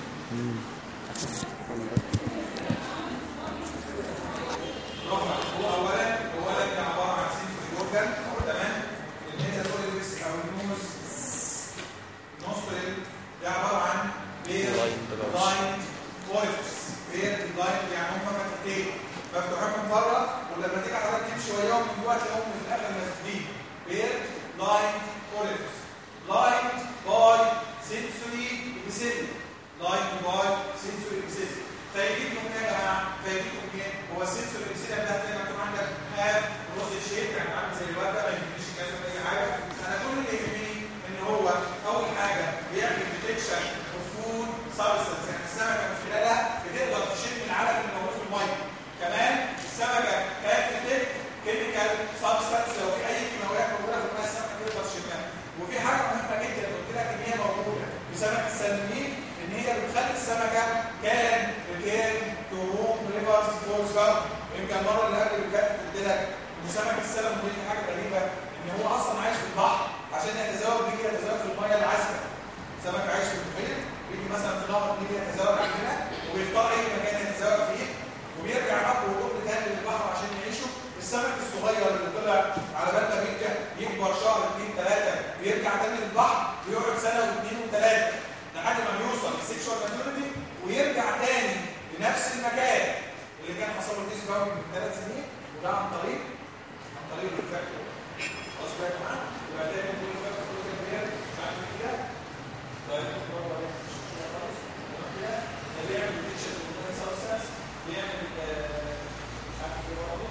هو اولا اولا ده عباره عن سيمفوني اورجان تمام النيزا كوليس او النوز نوستريل ده عباره عن بير Blind dogs. لاين كويفس بير لاين يعني هم فتحتين مفتوحين من بره ولما تيجي حضرتك تمشي وياهم من جوه تلاقيهم في الاخر مسدودين بير لاين كويفس لاين باي سنسوري بسيل لاين باي سنسوري بسيل فايدتهم ايه يا جماعه؟ فايدتهم ايه؟ هو السنسوري بسيل ده هتلاقي مكتوب عندك هاف روز شيب يعني عامل زي الورده ما يهمنيش الكلام ده اي حاجه انا كل اللي يهمني ان هو اول حاجه بيعمل ديتكشن اوف فود سبستنس يعني السمكه من خلالها بتقدر تشم العلف اللي موجود في الميه كمان السمكه كانت بتديك كيميكال سبستنس لو في اي كيماويات موجوده في الميه السمكه تقدر تشمها وفي حاجه مهمه جدا قلت لك ان هي موجوده في سمك السلمونين ان هي بتخلي السمكه كان ريتيرن تو هوم ريفرز فورس جارد يمكن المره اللي قبل اللي فاتت قلت لك ان سمك السلمون دي حاجه غريبه ان هو اصلا عايش في البحر عشان يتزوج بيجي يتزوج في الميه العذبه سمك عايش في المحيط بيجي مثلا في نهر بيجي يتزوج عندنا وبيختار اي مكان يتزوج فيه وبيرجع نقل وقت تاني للبحر عشان يعيشوا السمك الصغير اللي طلع على بال ما بيرجع يكبر شهر اثنين ثلاثه بيرجع تاني للبحر ويقعد سنه واثنين وثلاثه لحد ما بيوصل للسكشوال ماتيوريتي ويرجع تاني لنفس المكان اللي كان حصل له ديس باوند من ثلاث سنين وده عن طريق عن طريق الفاكتور خلاص بقى يا جماعه يبقى تاني كل الفاكتور كل ده بيعمل بعد كده طيب برضه عليك مش مشكله خالص تمام كده ده بيعمل ديتشن سبستانس بيعمل آه، مش عارف ايه برضه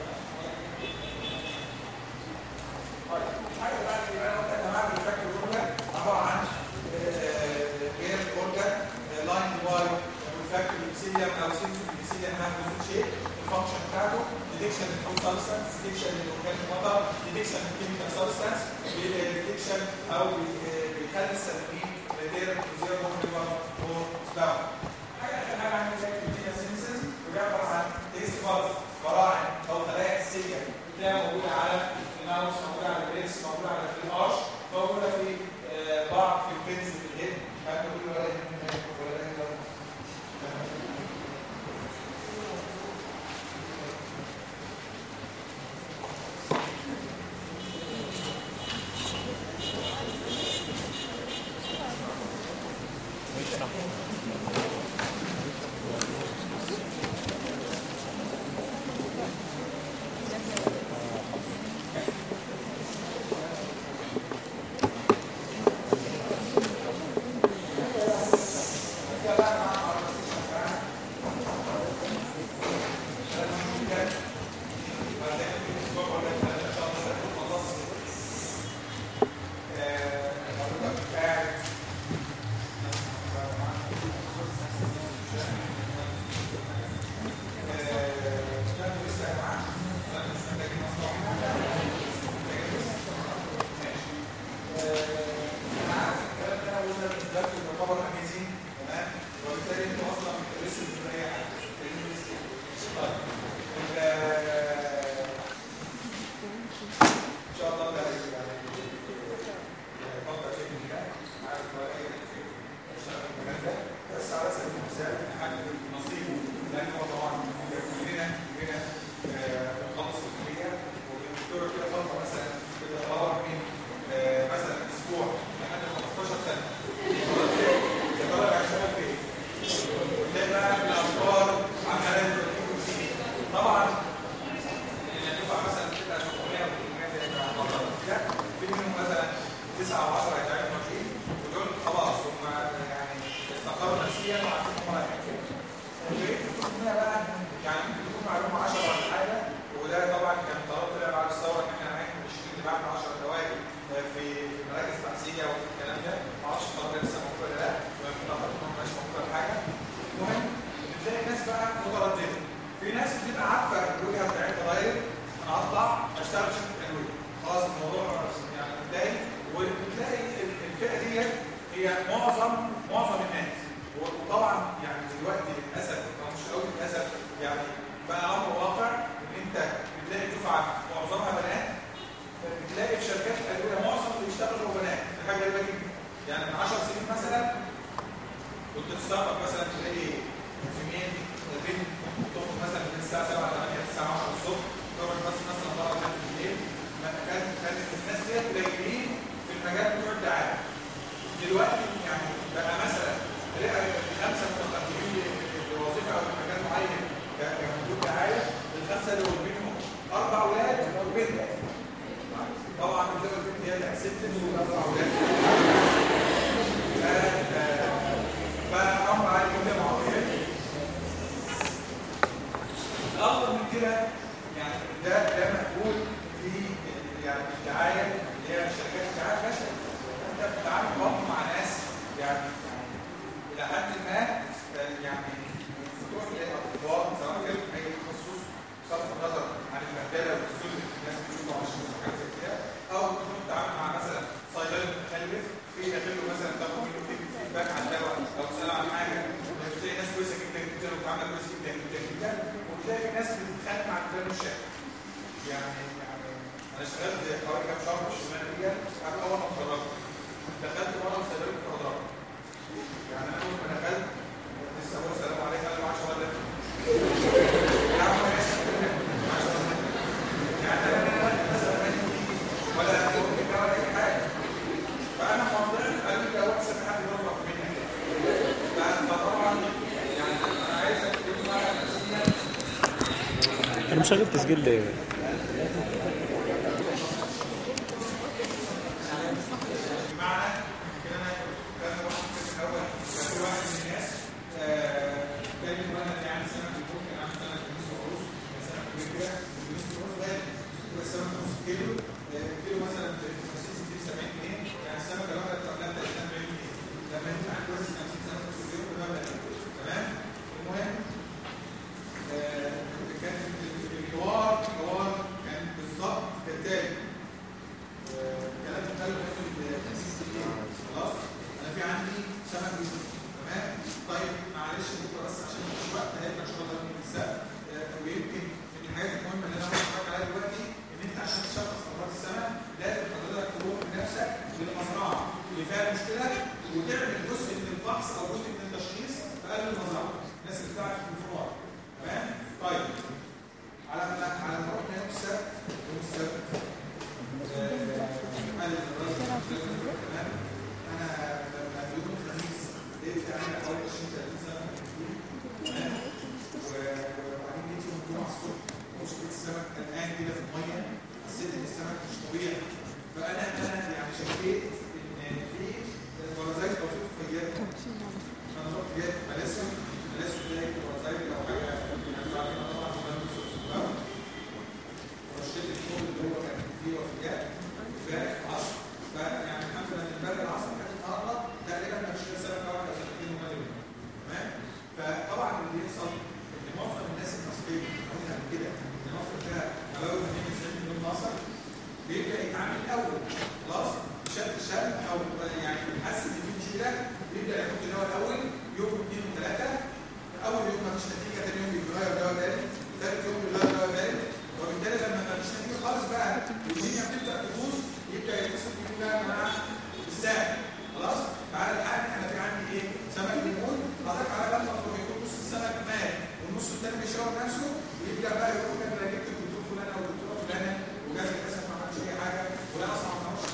طيب حاجه بقى اللي انا قلت يا جماعه الفاكتور الاولى عباره عن غير اورجان لاين واي والفاكتور الابسيليوم او سنسور الابسيليوم هاف شيب الفانكشن بتاعته ديتكشن للفود سبستانس ديتكشن للاورجانيك ماتر ديتكشن للكيميكال سبستانس ديتكشن او بي- بيخلي السلمين ريتير تو زيرو مونيفر اور سباوند حاجه اخر حاجه عندي زي الكيميكال سينسز وده عباره عن تيست بارز براعم او خلايا اساسيه بتلاقيها موجوده على الماوس موجوده على البريكس موجوده على الارش موجوده في آه، بعض في البنز في الهيد هل كل ولا يهمنا ولا يهمنا وبالتالي انت اصلا بتدرسوا الجمهوريه حاجه طيب ان شاء الله ده يعني فتره شيء من ده عارف بقى ايه اشتغل في المجال ده بس على سبيل المثال حد نصيبه لان هو طبعا كلنا كلنا بنخلص الكليه والدكتور كده فتره مثلا بتتطور من آه، مثلا اسبوع لحد 15 سنه يا ترى هيشتغل فين؟ وتلاقي بقى الافكار عماله تدخل طبعا اللي هتدفع مثلا بتبقى 700 و800 زي ما حصل كده في منهم مثلا 9 و10 هيتعملوا ماشيين ودول خلاص هم يعني استقروا نفسيا وعارفين هم رايحين فين اوكي هنا بقى يعني ممكن تكون معلومه 10 ولا حاجه وده طبعا كان قرار طلع بعد الثوره ان احنا هنعمل 20 بعد 10 دواجن في مراكز تحسينيه والكلام ده ما اعرفش القرار ده لسه موجود ولا لا ويمكن اعتقد ما بقاش موجود ولا حاجه المهم بتلاقي الناس بقى متردده في ناس بتبقى عارفه الوجهه بتاعتها غير انا هطلع اشتغل في شركه تنوير خلاص الموضوع يعني منتهي وبتلاقي ال- الفئه ديت هي معظم معظم الناس وطبعا يعني دلوقتي للاسف او مش قوي للاسف يعني بقى امر واقع ان انت بتلاقي دفعه معظمها بنات بتلاقي في شركات الادويه معظم اللي بيشتغلوا بنات دي حاجه غريبه جدا يعني من 10 سنين مثلا كنت تستغرب مثلا تلاقي زميل بنت تخرج مثلا من الساعه 7 8 9 10 الصبح تقعد بس مثلا بره لحد بالليل ما كان كانت الناس ديت قليلين في المجال بتوع الدعايه دلوقتي يعني بقى مثلا تلاقي خمسه متقدمين لوظيفه او مكان معين ك- كمندوب دعايه الخمسه دول منهم اربع اولاد وبنت طبعا بتلاقي البنت هي اللي اكسبتد والاربع اولاد فامر عالي جدا معروفين الافضل من كده يعني ده ده مقبول في يعني الدعايه اللي هي شركات الدعايه فشل انت بتتعامل برضه مع ناس يعني الى حد ما آه، يعني فتوح الاطباء سواء كان في اي تخصص بصرف النظر عن البهدله والسلوك اللي الناس بتشوفه عشان حاجات زي كده او تكون بتتعامل مع مثلا صيدلي متخلف في داخل له مثلا تاخد منه فيدباك عن الدواء او تسال عن حاجه بتلاقي ناس كويسه جدا جدا وبتعامل كويس جدا جدا جدا وتلاقي في ناس بتتخانق مع الفلان الشاف يعني يعني انا اشتغلت حوالي كام شهر في الشغلانه دي قبل اول ما اتخرجت دخلت مره في صيدليه الحضارات يعني انا اول ما دخلت لسه بقول السلام عليكم قال لي 10 ولا يا عم ماشي 10 يعني انا من وقت مثلا ما يجي ولا ممكن ولا اي حاجه فانا موضوعي قالوا لي لو احسن حد يضرب منك فطبعا يعني انا عايز اتكلم معاك نفسيا انا مشغل تسجيل ليه؟ بمعنى كده انا كان واحد في الاول كان في واحد من الناس آه، كان يقول انا يعني سنه في البوك كان عامل سنه في النص ونص سنه في كده النص ونص غالي كل سنه نص كيلو آه، كيلو مثلا ب 50 60 70 جنيه يعني السنه كان واحد تعملها 30 40 جنيه لما انت عندك كويس 50 سنه نص كيلو ده تمام المهم آه، كان الحوار الحوار كان بالظبط كالتالي الكلام ده قاله خلاص انا في عندي سمك جديد تمام طيب معلش بكره بس عشان مفيش وقت هيبقى ان شاء الله من السبت آه، ويمكن من الحاجات المهمه اللي انا بتفرج عليها دلوقتي ان انت عشان تشخص امراض السمك لازم حضرتك تروح بنفسك للمزرعه اللي فيها المشكله وتعمل جزء من الفحص او جزء من التشخيص في قلب المزرعه الناس اللي بتعرف في الفروع تمام طيب على ما على ما رحنا يوم السبت يوم السبت انا لما يوم الخميس لقيت يعني حوالي 20 30 سنه تمام وبعدين جيت يوم الجمعه الصبح بص لقيت السمك قلقان كده في الميه حسيت ان السمك مش طبيعي فانا انا يعني شكيت ان في ورزايز توفيق فيات انا رحت جايب ملاسم ملاسم ده ورزايز او حاجه يعني عارفين طبعا طبعا ورشيت الفول اللي هو كان فيه وفيات امبارح العصر فيعني الحمد لله ان امبارح العصر كانت النهارده تقريبا ما فيش سنه واحده ولا سنتين ومالي تمام فطبعا اللي بيحصل ان معظم الناس المصريين قلنا قبل كده ان مصر فيها حوالي 92 مليون مصر بيبدا يتعامل الاول خلاص شد شد او يعني حاسس ان في مشكله بيبدا يحط دواء الاول يوم واثنين وثلاثه اول يوم ما فيش نتيجه ثاني يوم بيغير دواء ثالث ثالث يوم بيغير دواء ثالث وبالتالي لما ما فيش نتيجه خالص بقى الدنيا بتبدا تبوظ يبدا يتصل بيقول لا يا جماعه الساعه خلاص تعالى الحاج انا في عندي ايه سمك ليمون حضرتك على بال ما تروح يكون نص السمك مات والنص الثاني بيشاور نفسه ويبدا بقى يقول لك انا جبت الدكتور فلان او الدكتوره فلانه وجاز للاسف ما عملش اي حاجه ولا اصلا ما عملش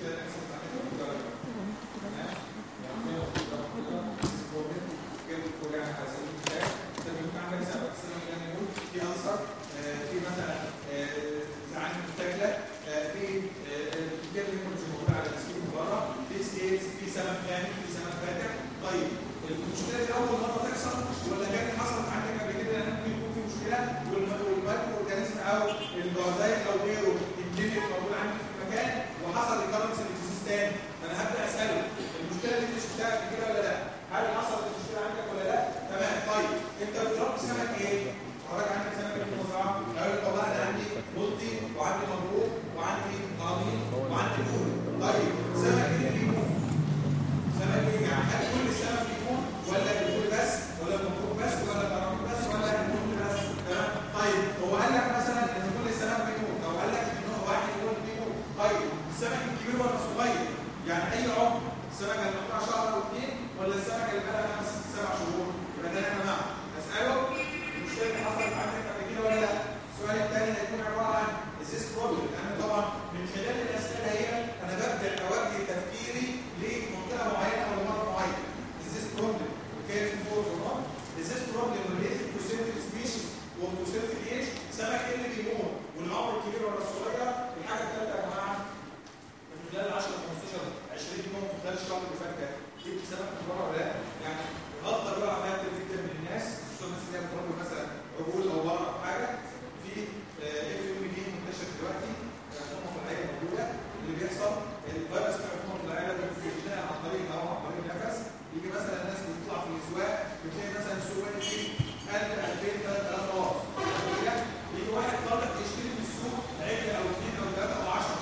كده الاكسس بتاعتك موجوده ولا لا؟ تمام؟ يعني في موجودة موجودة this problem كده كلها على سبيل المثال انت بيكون عندك سبب السبب اللي نقول في انسر في مثلا آه، زعانف متاكله آه، في كده مش موجوده على السكرين بره في ستيتس في سبب ثاني في سبب فاتح طيب المشكله دي اول مره تحصل ولا كانت حصلت عندك قبل كده لان ممكن يكون في مشكله والم- والمايكرو اورجانيزم او البرازيت او غيره الجينيك موجود عندي في المكان وحصل ريكارنس للديزيز تاني فانا هبدا اساله المشكله دي انت شفتها قبل كده ولا لا؟ هل حصلت المشكله عندك ولا لا؟ تمام طيب انت بتربي سمك ايه؟ حضرتك عندك سمك في المزرعه قال لك والله انا عندي بلطي وعندي مبروك وعندي قراميط وعندي نور طيب سمك ايه اللي بيموت؟ سمك ايه يعني هل كل السمك بيموت ولا النور بس ولا المبروك بس ولا القراميط بس ولا النور بس تمام طيب هو قال لك مثلا ان كل السمك بيموت او قال لك ان هو واحد هو اللي بيموت طيب السمك الكبير ولا الصغير يعني اي عمر السمكه اللي مقطوعه شهر او اثنين ولا السمكه اللي بقى لها خمس ست سبع شهور يبقى ده انا معه اساله المشكله اللي حصلت عندك قبل كده ولا لا السؤال الثاني هيكون عباره عن ازيس بروبلم انا طبعا من خلال الاسئله هي انا ببدا اوجه تفكيري لمنطقه معينه او لمرض معين ازيس بروبلم كانت فور اور ازيس بروبلم ريليتد تو سيرتن سبيشيز وتو سيرتن ايج سمك اللي بيموت والعمر الكبير ولا الصغير الحاجه الثالثه يا جماعه في خلال 10 15 20 يوم في خلال الشهر اللي فات ده جبت سمك من بره ولا لا؟ يعني غلطه بيقع فيها كتير جدا من الناس خصوصا الناس اللي هي بتربي مثلا عجول او بره او حاجه في اف ام دي منتشر دلوقتي الحكومه الطبيعيه موجوده اللي بيحصل الفيروس بتاع الحكومه الطبيعيه ده بيتنقل عن طريق الهواء عن طريق النفس يجي مثلا الناس بتطلع في الاسواق بتلاقي مثلا السوق واقف فيه 1000 2000 3000 راس يجي واحد طالع يشتري من السوق عجل او اثنين او ثلاثه او 10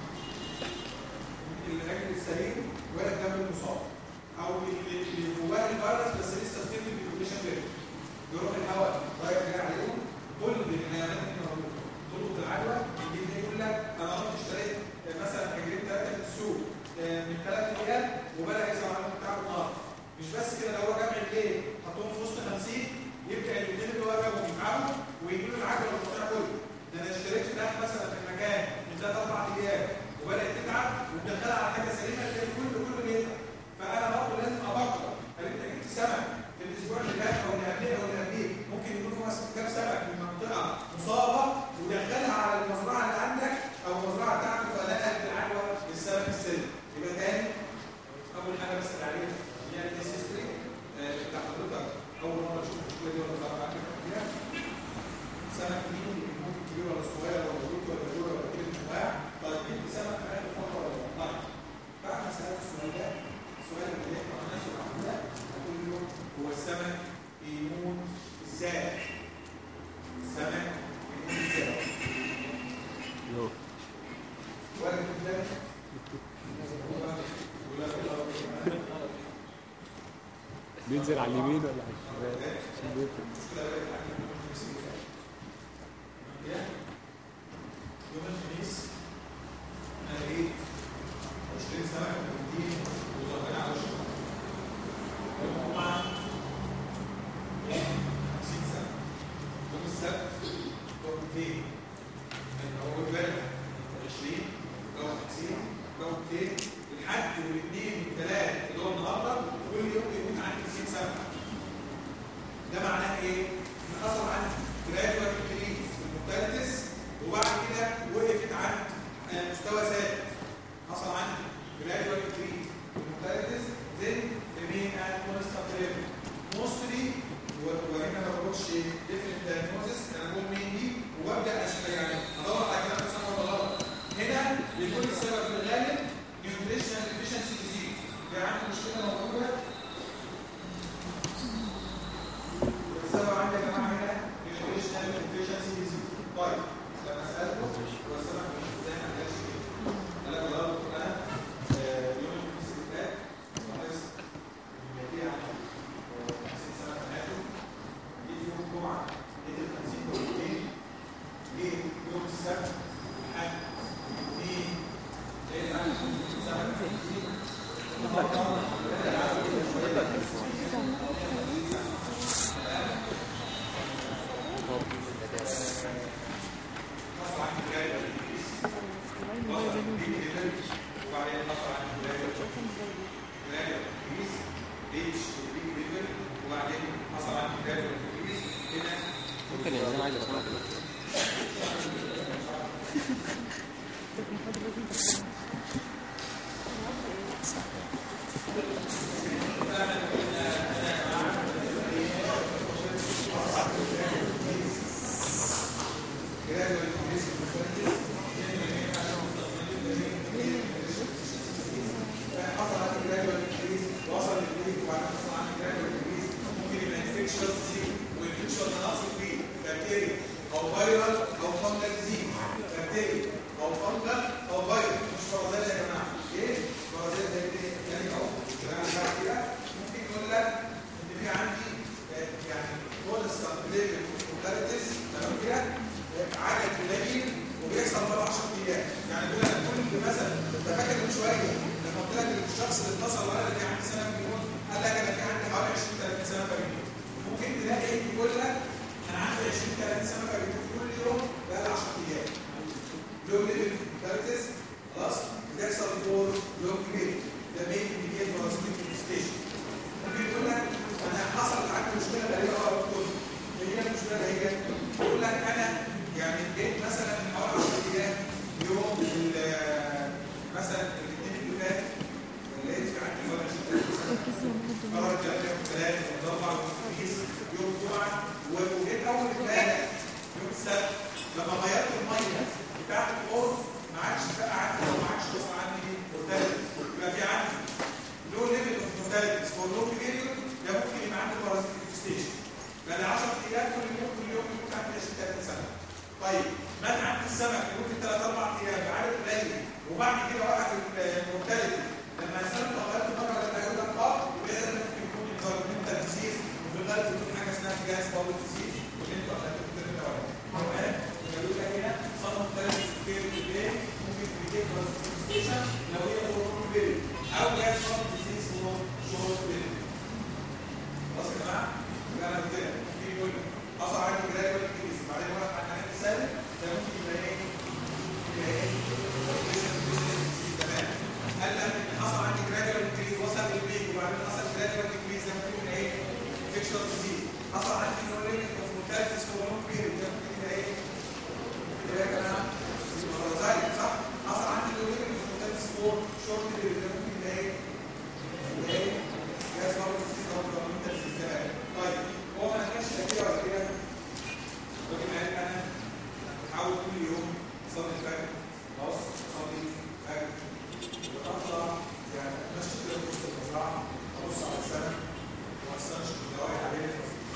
العجل السليم واقف جنب المصاب او اللي اللي جواه الفيروس بس لسه ستيل البوبيليشن ليفل يروح الهواء طيب جاي عليهم كل الحيوانات اللي موجوده تلقط العدوى يجي تلاقي يقول لك انا رحت اشتريت مثلا عجلين ثلاثه في السوق آه، من ثلاث ايام وبدا يظهر عليهم بتاع النار مش بس كده لو هو جاب عجلين حطهم في وسط 50 يبدا الاثنين اللي هو جابهم يتعبوا ويجيب له العجله والقطيع كله ده انا اشتريت فراخ مثلا في المكان من ثلاث اربع ايام وبدات تتعب ومدخلها على حاجه سليمه تلاقي كله كله بيتعب فانا برضه لازم افكر هل انت جبت سمك في الاسبوع اللي فات او اللي قبليه او اللي قبليه ممكن يكون هو جاب سمك من منطقه مصابه ودخلها على المزرعه اللي عندك او المزرعه بتاعتك فنقلت العدوى للسمك السليم يبقى تاني اول حاجه بسال عليها هي الهيستوري بتاع حضرتك اول مره تشوف المشكله دي ولا ظهر عندك قبل كده سمك مين اللي بيموت الكبير ولا الصغير ولا الجود ولا الجود ولا كل انواع طيب جبت سمك في اخر فتره ولا لا طيب بعد ما سالت السؤال ده السؤال اللي جاي مع الناس العامله هتقول له هو السمك بيموت ازاي؟ السمك بيموت ازاي؟ يو ولا قدامك ولا ولا بينزل على اليمين ولا على الشمال عشان بيفرق. يوم الخميس انا جيت اشتري سمك من الدين وظهرنا على وشي يوم الجمعه 50 سنه يوم السبت جوتين يعني هو امبارح 20 جو 50 جو 200 الحد والاثنين والثلاث اللي هو النهارده كل يوم بيكون عندي 90 سنه ده معناه ايه؟ ان حصل عندي جراديوال انكريز في المختلفس وبعد كده وقفت عند آه، مستوى ثابت حصل عندي جراديوال انكريز في المختلفس then remain at constant level mostly و- وهنا ما بقولش different diagnosis انا بقول مين دي وببدا اشتغل يعني ادور على كلام صح ولا غلط هنا بيكون السبب في الغالب nutritional deficiency disease يعني عندي مشكله موجوده السبب عندي يا جماعه هنا nutritional deficiency disease طيب لما سالته هو السبب مش ازاي ما قالش كده قال لك والله يا دكتور انا آه، يوم الخميس اللي فات لاحظت ان في عندي آه، 50 سنه في حياته جيت يوم الجمعه لقيت ال 50 دقيقتين جيت يوم السبت الحد الاثنين لقيت عندي سنه 50 حصل عندي جاي وبعدين الشخص اللي اتصل وقال لك عندي سنه مليون قال لك انا في عندي حوالي 20 30 سنه مليون ممكن تلاقي يقول لك انا عندي 20 30 سنه مليون كل يوم بقى لي 10 ايام لو ليفل كارتس خلاص بتحصل فور لو كبير ده ميك ميديا بارازيتيك ستيشن ممكن يقول لك انا حصلت عندي مشكله غريبه اه دكتور هي المشكله اللي هي يقول لك انا يعني جيت مثلا من حوالي 10 ايام يوم ال- مثلا الاثنين اللي فات لقيت في عندي ولا مرة ثلاثة يوم ثلاثة يوم أربعة يوم خميس يوم جمعة وجيت أول امبارح يوم السبت لما غيرت المية بتاعت القرص ما عادش بقى عندي أو ما عادش وصل عندي مرتبط يبقى في عندي لو ليفل اوف مورتاليتي فور لو بيريود ده ممكن يبقى عندي بارازيتيك ستيشن بقى 10 ايام كل يوم كل يوم يكون عندي 20 30 سنة طيب مات عندي السمك ممكن 3 4 ايام بعدد قليل وبعد كده وقف المورتاليتي لما السمك لو غيرت مره لما يقول لك اه يبقى ده ممكن يكون انفيرمنتال ديزيز وفي الغالب بيكون حاجه اسمها جاز باول ديزيز اللي انتوا اخدتوه في الترم الاولاني تمام يقول لك هنا صنف مختلف كتير في البيت ممكن تجيب ستيشن لو هي هرمون بيري او جاز باول ديزيز هو شهور بيري خلاص يا جماعه يبقى انا قلت لك ممكن يقول لك حصل عندي جراديوال انكريز بعدين واحد عن عندي ثابت ده ممكن يبقى ايه؟ يبقى ايه؟ تمام قال لك ان حصل عندي جراديوال انكريز وصل للبيك وبعدين حصل جراديوال انكريز ده ممكن يبقى ايه؟ انفكشن ديزيز حصل عندي نوريك اوف مورتاليتيز فور لونج بيريد ده ممكن يبقى ايه؟ يبقى يا جماعه بارازايت صح؟ حصل عندي نوريك اوف مورتاليتيز فور شورت بيريد ده ممكن يبقى ايه؟ يبقى ايه؟ جاز باور ديزيز او انفيرمنتال ديزيز تمام طيب هو ما كانش كده ولا كده لكن قال انا بحاول كل يوم اصلي الفجر خلاص اصلي الفجر وتطلع يعني اتمشى كده في وسط المزرعه ابص على السماء واستنشق الدوائر عليه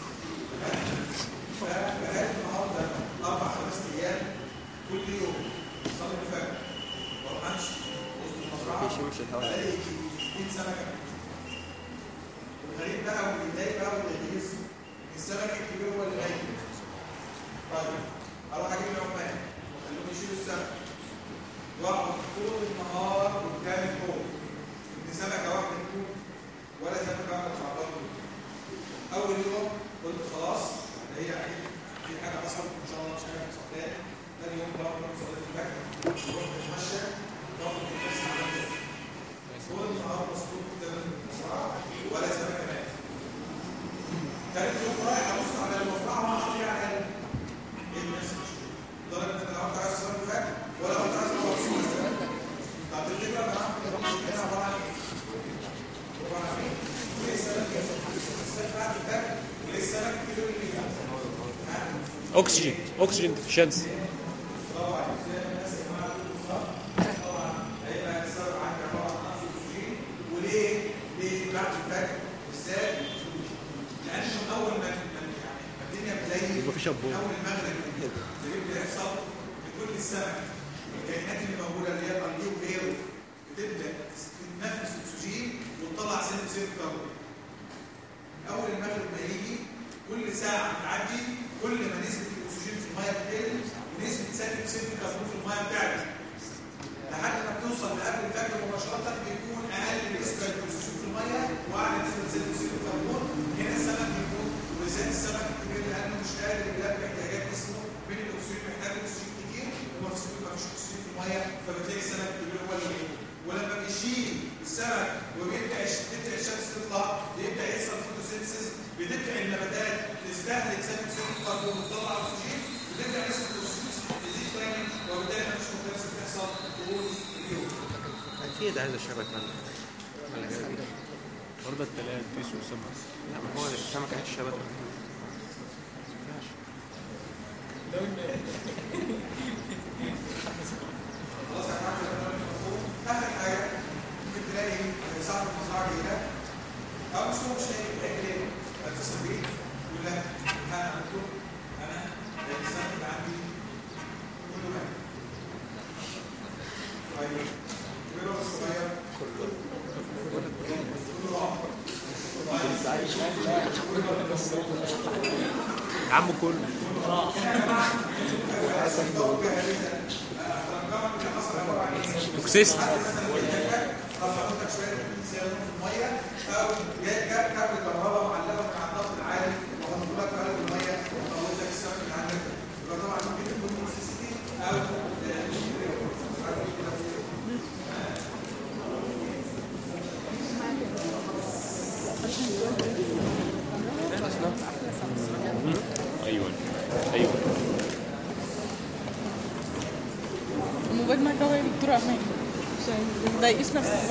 فبقيت النهارده اربع خمس ايام كل يوم اصلي الفجر واروح امشي في وسط المزرعه ماشي ماشي الهواء. الاقي 60 سمكه الغريب بقى واللي يضايق بقى واللي يغيظ السمك الكبير هو اللي نايم طيب اروح اجيب العمال واخليهم يشيلوا السمك واقعد طول النهار قدام الحوض ان سمكه واحده تكون ولا سمكه واحده تعرض اول يوم قلت خلاص ده هي اكيد في حاجه حصلت ان شاء الله مش حاجه هتحصل تاني تاني يوم برضه رحت صليت الفجر ورحت اتمشى واخد النفس على طول النهار مسطول قدام المزرعه ولا سمكه ماتت ثالث يوم رايح ابص على المزرعه ما اعرف يعني ايه الناس لدرجه ان انا كنت عايز اصلي الفجر ولا كنت عايز اصلي طب الفكره انا هنا عباره عن ايه؟ عباره عن ايه؟ ليه السمك السمك بعد الفجر وليه السمك الكبير اللي جنبه؟ اكسجين اكسجين ديفشنسي طبعا زي ما الناس يا جماعه بتقول بالظبط طبعا هيبقى السبب عندي عباره عن نقص الاكسجين وليه؟ ليه بعد الفجر بالذات لان من اول ما ما- يعني ما الدنيا بتليل يبقى في شبوه. من اول المغرب اللي بيحصل بكل السمك الكائنات اللي موجوده اللي هي الاليو وغيره بتبدا تتنفس اكسجين وتطلع ثاني اكسيد الكربون اول المغرب ما يجي كل ساعه بتعدي كل ما نسبه الاكسجين في الميه بتقل ونسبه ثاني اكسيد الكربون في الميه بتعلى لحد ما بتوصل لقبل الفجر مباشره بيكون اقل نسبه الاكسجين في الميه واعلى نسبه ثاني اكسيد الكربون هنا السمك بيكون وبالذات السمك الكبير لانه مش قادر يلبي احتياجات جسمه من الاكسجين محتاج اكسجين كتير وما فيش ما فيش اكسجين في الميه فبتلاقي السمك الكبير هو اللي بيموت. ولما بيشيل السمك وبيبدا الش- تبدا الشمس تطلع بيبدا يحصل فوتوسينثيسيس بتبدا النباتات تستهلك ثاني اكسيد الكربون وتطلع اكسجين بتبدا نسبه الاكسجين تزيد تاني وبالتالي ما فيش مكتسب بتحصل طول اليوم اكيد عايز الشبكه برضه التلات تيس وسمك لا ما هو السمكه عايز الشبكه خلاص يا جماعه كده تمام المفهوم اخر حاجه ممكن تلاقي صاحب المزرعه جاي لك او مش هو مش لاقي لاقي ليه اتصل بيه يقول لك انا دكتور انا الانسان اللي عندي كله مات طيب كبير ولا صغير؟ كله كله راح يا عم كله توكسيست طب هاخدك شويه او جايب جاب كابل كهرباء معلقه من على الضغط العالي وحطوا لك في قلب الميه وطلعت لك السمك اللي عندك يبقى طبعا ممكن تكون توكسيسيتي او ايوه ايوه الموبايل معاك اهو يا دكتور امان عشان ما تضايقيش نفسك بقى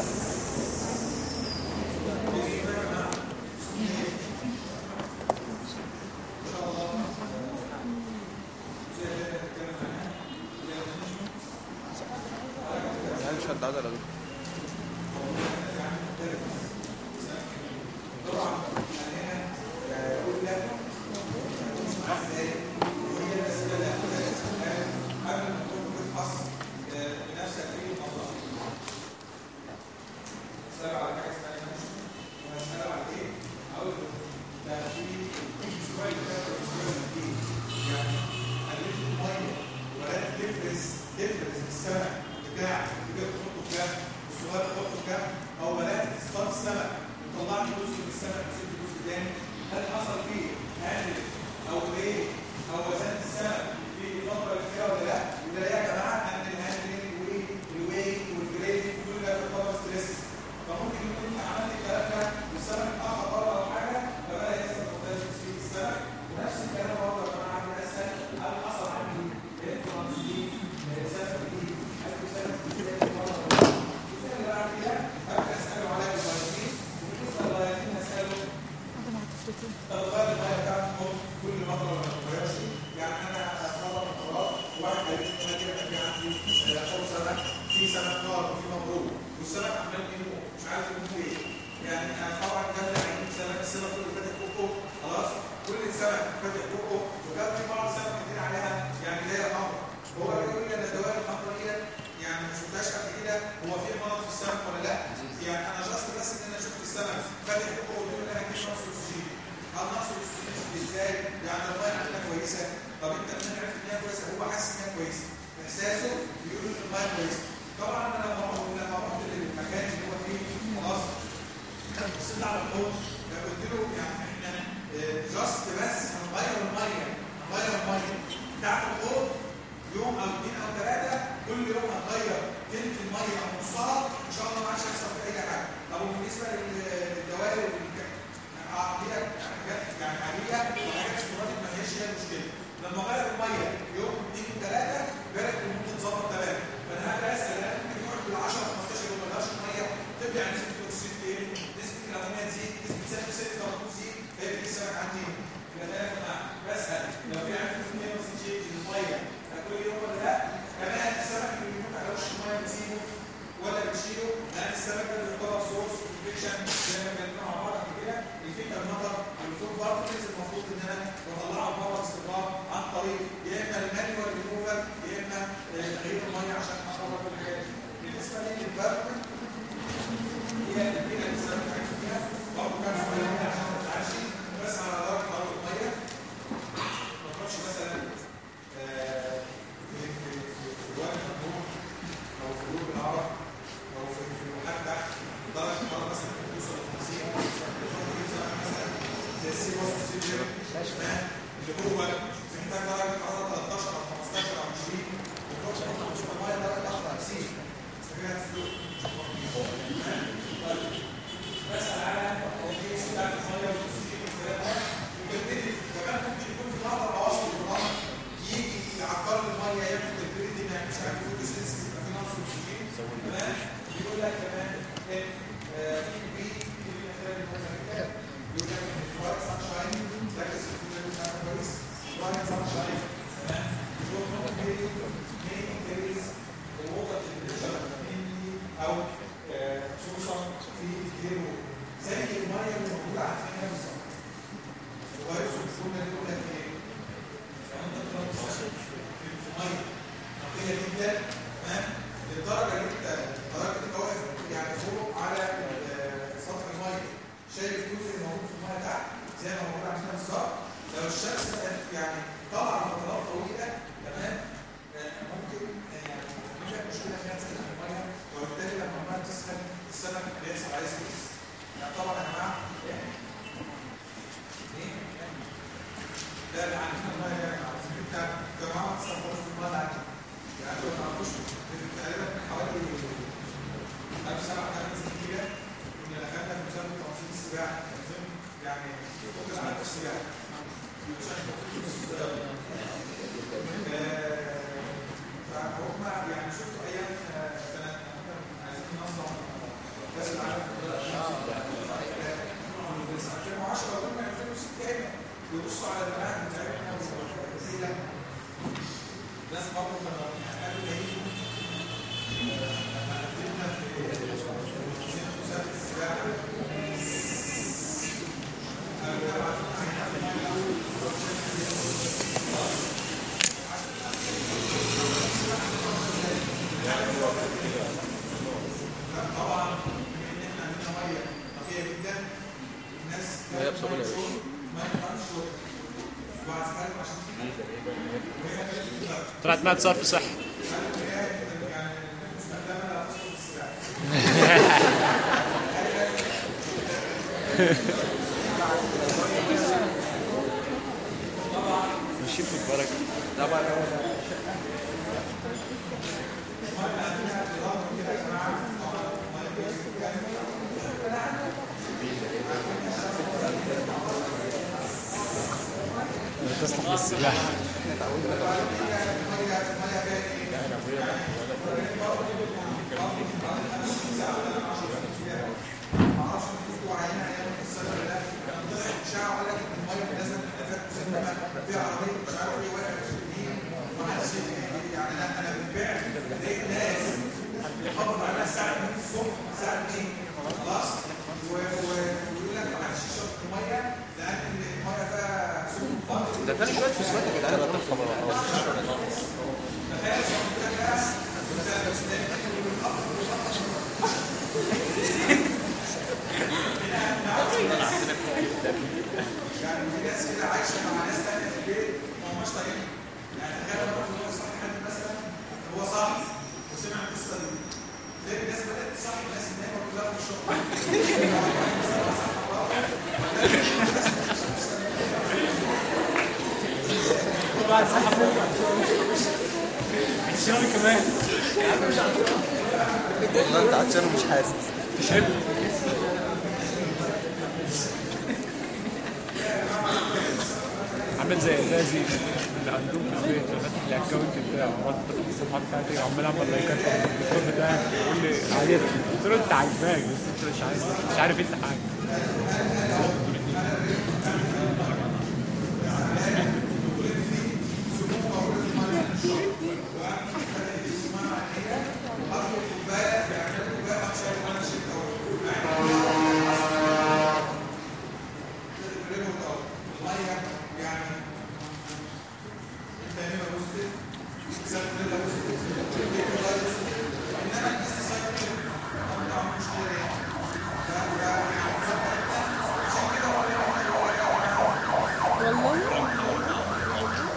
يعني مش هتعدل على دكتور قبل ما تكون بتفحص بنفسك في الموضوع اسال على حاجه ثانيه وهسال على ايه؟ اقول له ده في شويه كده يعني قللت الميه وبدات تفرز تفرز السمك بتاعك تقدر تحطه في كام الصغير تحطه في كام او بدات تصطاد سمك وطلعت جزء من السمك وسبت جزء تاني هل حصل فيه هاندل او ايه او وزنت السمك في فتره كبيره ولا لا؟ وده يا جماعه ان الهاندلنج والويت والجريدنج كل ده يعتبر ستريس فممكن يكون انت عملت الكلام ده والسمك اتاخر بره او حاجه فبدا يحصل بوتنشال في السمك ونفس الكلام برضه يا جماعه عندي اسال هل حصل عندي انترانسليت سمك جديد هل في سمك جديد مره السؤال اللي بعد كده ابدا اساله على الفيتامين وبالنسبه للفيتامين هساله طب غير الميه بتاعتكم كل مره ما تتغيرش يعني انا اتمرن من فراغ واحد قال لي انا كده في عندي حوض سمك في سمك نار وفي مبروك والسمك عمال يموت مش عارف يموت ليه يعني انا طبعا جاب لي عين سمك السمك كله فاتح بقه خلاص كل السمك فاتح بقه وجاب لي بعض سمك كتير عليها يعني اللي هي حمرا هو بيقول لي انا الدوائر الحمراء دي يعني ما شفتهاش قبل كده هو في مرض في السمك ولا لا؟ يعني انا جاست بس ان انا شفت السمك فاتح بقه وبيقول لي انا هجيب نقص اكسجين هل نقص الاكسجين ازاي؟ يعني الميه عندنا كويسه طب انت من عرفت ان هي كويسه هو حاسس ان هي كويسه احساسه بيقول ان الميه كويسه طبعا انا لما لما رحت للمكان اللي هو فيه خلاص بصيت على الحوض قلت له يعني احنا جاست بس هنغير الميه هنغير الميه بتاعت الحوض يوم او اثنين او ثلاثه كل يوم هنغير تلت الميه او نصها ان شاء الله ما عادش هيحصل في اي حاجه طب وبالنسبه لل- للدوائر والك- عقليه حاجات يعني عاديه وحاجات سبوراتيك ما هياش هي المشكله لما اغير الميه يوم اثنين ثلاثه بالك ممكن تظبط تمام فانا هبدا اسال هل ممكن يقعد بال 10 15 يوم ما يغيرش الميه تبدا نسبه الاكسجين تقل نسبه الامونيا تزيد نسبه ثاني اكسيد الكربون تزيد فيبدا السمك عندي يبقى ده يا جماعه بسال لو في عندي في اكسجين الميه كل يوم ولا لا كمان السمك اللي بيموت على وش الميه بنسيبه ولا بنشيله لان السمك ده بيعتبر سورس انفكشن زي ما اتكلمنا مع بعض قبل كده الفيتا المطر والفوق بارتكلز المفروض ان انا بطلعه بره باستمرار عن طريق يا اما المانيوال ريموفر يا اما آه، تغيير الميه عشان اخرج الحاجات دي بالنسبه للانفيرمنت هي البيئه اللي السمك عايش فيها برضه كان صغير عشان ما تزعلش بس على درجه حراره الميه ما تروحش مثلا آه، في في في في الوقت النور او في قلوب العرب او في في المحل تحت درجه الحراره مثلا توصل ل 50 مثلا زي السي وسط السي جيم تمام اللي هو محتاج درجه حراره 13 او 15 او 20 وتروح تحط في الميه درجه 50 سميها الفلوس بسأل على الكيس بتاعت الميه والاكسجين والكلام ده وبالتالي كمان ممكن يكون في بعض العواصف الرمل يجي يعكر لي الميه يعمل تبريد ما يعملش حاجه فوتوسينس يبقى في نقص اكسجين تمام يقول لك كمان ان آه، في بي في مثال المتنكر يقول لك ان الوايت سان شاين ركز في الفيديو بتاعك كويس الوايت سان شاين تمام يقول لك مين مين كريز الوضع اللي او آه، خصوصا في الكيلو زي الميه اللي موجوده عندنا بالظبط الفيروس الكورونا اللي يقول لك ايه؟ يعني انت بتبقى في في ميه نقيه جدا تمام للدرجه اللي انت درجه انت واقف يعني فوق على آه، سطح الميه شايف الجزء اللي موجود في الميه تحت زي ما موجود عندنا بالظبط لو الشمس بقت يعني طالعه فترات طويله تمام آه، ممكن آه، يعني يبقى مشكله فيها تسخن الميه وبالتالي لما الميه تسخن السمك بيحصل عليه سكيس طبعا يا جماعه ايه؟ ده اللي عندنا الميه يا جماعه انت يا جماعه ما تصفوش بالميه العادي يعني انتوا ما تعرفوش تقريبا حوالي خمس سبع ثمان سنين كده كنا دخلنا في مسابقه تنظيم السباحه تنظيم يعني ممكن على السباحه فهم يعني شفتوا ايام سنه عايزين ننظم كاس العالم في 2010 وقلنا 2006 هنا ويبصوا على الملاعب بتاعتنا والوسيله ناس برضه كانوا قالوا ايه لما قدمنا في مسابقه السباحه قالوا طبعا طبعا بما ان احنا عندنا ميه نقيه جدا الناس مية بصابون يا باشا. ما ينفعش شرب وهسألكم عشان طلعت معاك صرف صح يعني المستخدمه لا تصلح للسباحه ماشيين في البركه طبعا تصلح للسباحه معرفش انتوا عينة ايام السنه ولا لا كان طلع اشاعه وقال لك ان الميه لازم تبقى مسممه فيها عربيه مش عارف ايه وقعت في الدين ما حدش يعني لا انا بالفعل لقيت ناس بتخبط عليها الساعه 2 الصبح الساعه 2 خلاص و- و- ويقول لك ما حدش يشرب الميه لان الميه فيها سم فقر ده كان شويه فسفات يا جدعان لا تفهم يعني في ناس كده عايشه مع ناس ثانيه في البيت ما هماش طايقين يعني تخيل لما هو صاحي حد مثلا هو صاحي وسمع القصه دي تلاقي الناس بدات تصحي الناس النايمه كلها في الشغل الشغل كمان والله انت عطشان ومش حاسس عامل زي الغازي اللي عندهم في البيت اللي فاتح الاكونت بتاعه عمال تفتح الصفحه بتاعتي وعمال اعمل لايكات على التليفون بتاعي يقول لي عاجبك قلت له انت عاجباك بس انت مش عايز مش عارف انت حاجه الميه يعني انت هنا بوزيتيف سالب هنا بوزيتيف انما الناس سايكل ما بتعملش كده ليه؟ والله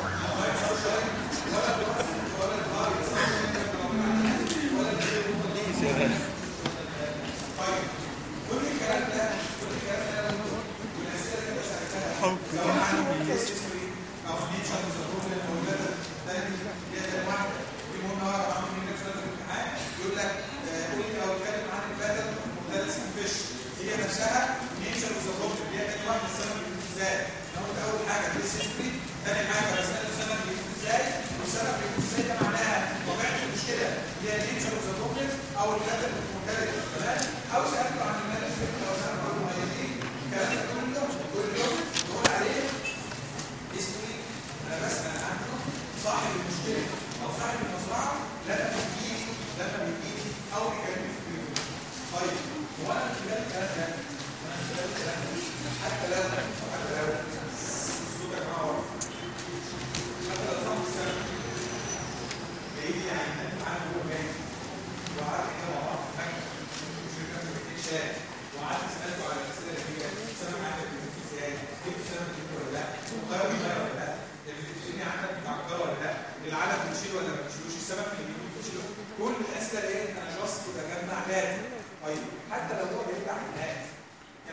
او نيتشر ميزوبروبلين او الميثود الثاني دي ده واحد دي مهمه واحد عامل منك سؤال في الامتحان يقول لك آه، قول لي او اتكلم عن الميثود مدرس الفيش هي نفسها نيتشر ميزوبروبلين دي تاني واحد السبب بيكون ازاي انا قلت اول حاجه بيس هيستوري ثاني حاجه بسال السبب بيكون ازاي والسبب بيكون ازاي ده معناها طبيعه المشكله هي نيتشر ميزوبروبلين او الميثود المدرس تمام او سالته عن المانجمنت او سالته عن المميزين الكلام ده كله كل يوم تقول عليه اسمي انا بسال عنه صاحب المشكله او صاحب المزرعه لما بيجيلي لما بيجيلي او بيكلمني في التليفون طيب وانا من خلال الكلام ده انا من خلال الكلام ده حتى لو حتى لو الصوت يا جماعه واقف. حتى لو صاحب السنه جاي لي يعني عارف هو جاي وعارف كده مع بعض حاجه مش فاكر في الشارع وقعدت سالته على الاسئله اللي هي سامع عندك بتجيب ازاي؟ جبت سامع بتجيب ولا لا؟ مقارب بقى ولا لا؟ الفيتامين عندك متعكره ولا لا؟ العلف بتشيله ولا ما بتشيلوش؟ السمك اللي بيجيب بتشيله؟ كل الاسئله دي انا جاست بجمع داتا طيب حتى لو هو بيرجع في النهايه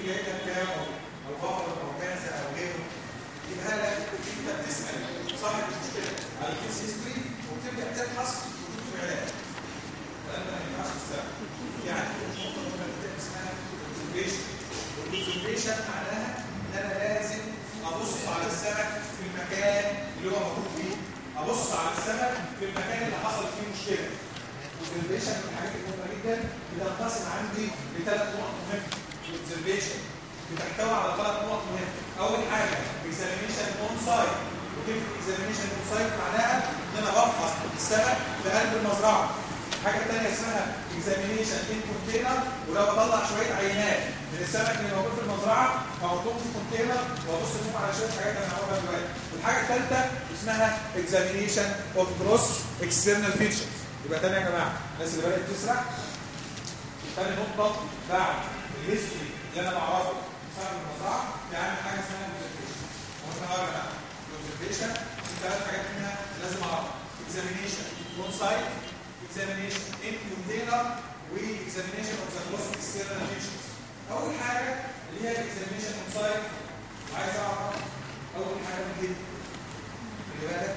جاي لك كام او او بفر او كنزه او غيره يبقى لك انت بتسال صاحب المشكله على الكيس هيستوري وبتبدا تبحث وتشوف العلاج الكلام ده ما ينفعش تستخدم يعني النقطه اللي اسمها observation والobservation معناها ان انا لازم ابص على السمك في المكان اللي هو موجود فيه ابص على السمك في المكان اللي حصل فيه مشكله observation من الحاجات المهمه جدا بتنقسم عندي لثلاث نقط مهمه observation بتحتوي على ثلاث نقط مهمه اول حاجه examination on site وكلمه examination on site معناها ان انا بفحص السمك في قلب المزرعه الحاجه الثانيه اسمها examination in container ولو بطلع شويه عينات من السمك اللي موجود في المزرعه واحطهم في كونتينر وابص فيهم على شويه حاجات انا هقولها دلوقتي والحاجه الثالثه اسمها examination of gross external features يبقى تاني يا جماعه الناس اللي بدات تسرح تاني نقطه بعد الهيستوري اللي انا بعرفه بسبب المزرعه في عندي حاجه اسمها الاوبزرفيشن وقلنا اه يا جماعه الاوبزرفيشن في ثلاث حاجات منها لازم اعرفها examination on site examination in container واكزامينيشن اوف ذا كلوز اكسترنال فيتشرز اول حاجه اللي هي الاكزامينيشن اون سايت وعايز اعرف اول حاجه من كده خلي بالك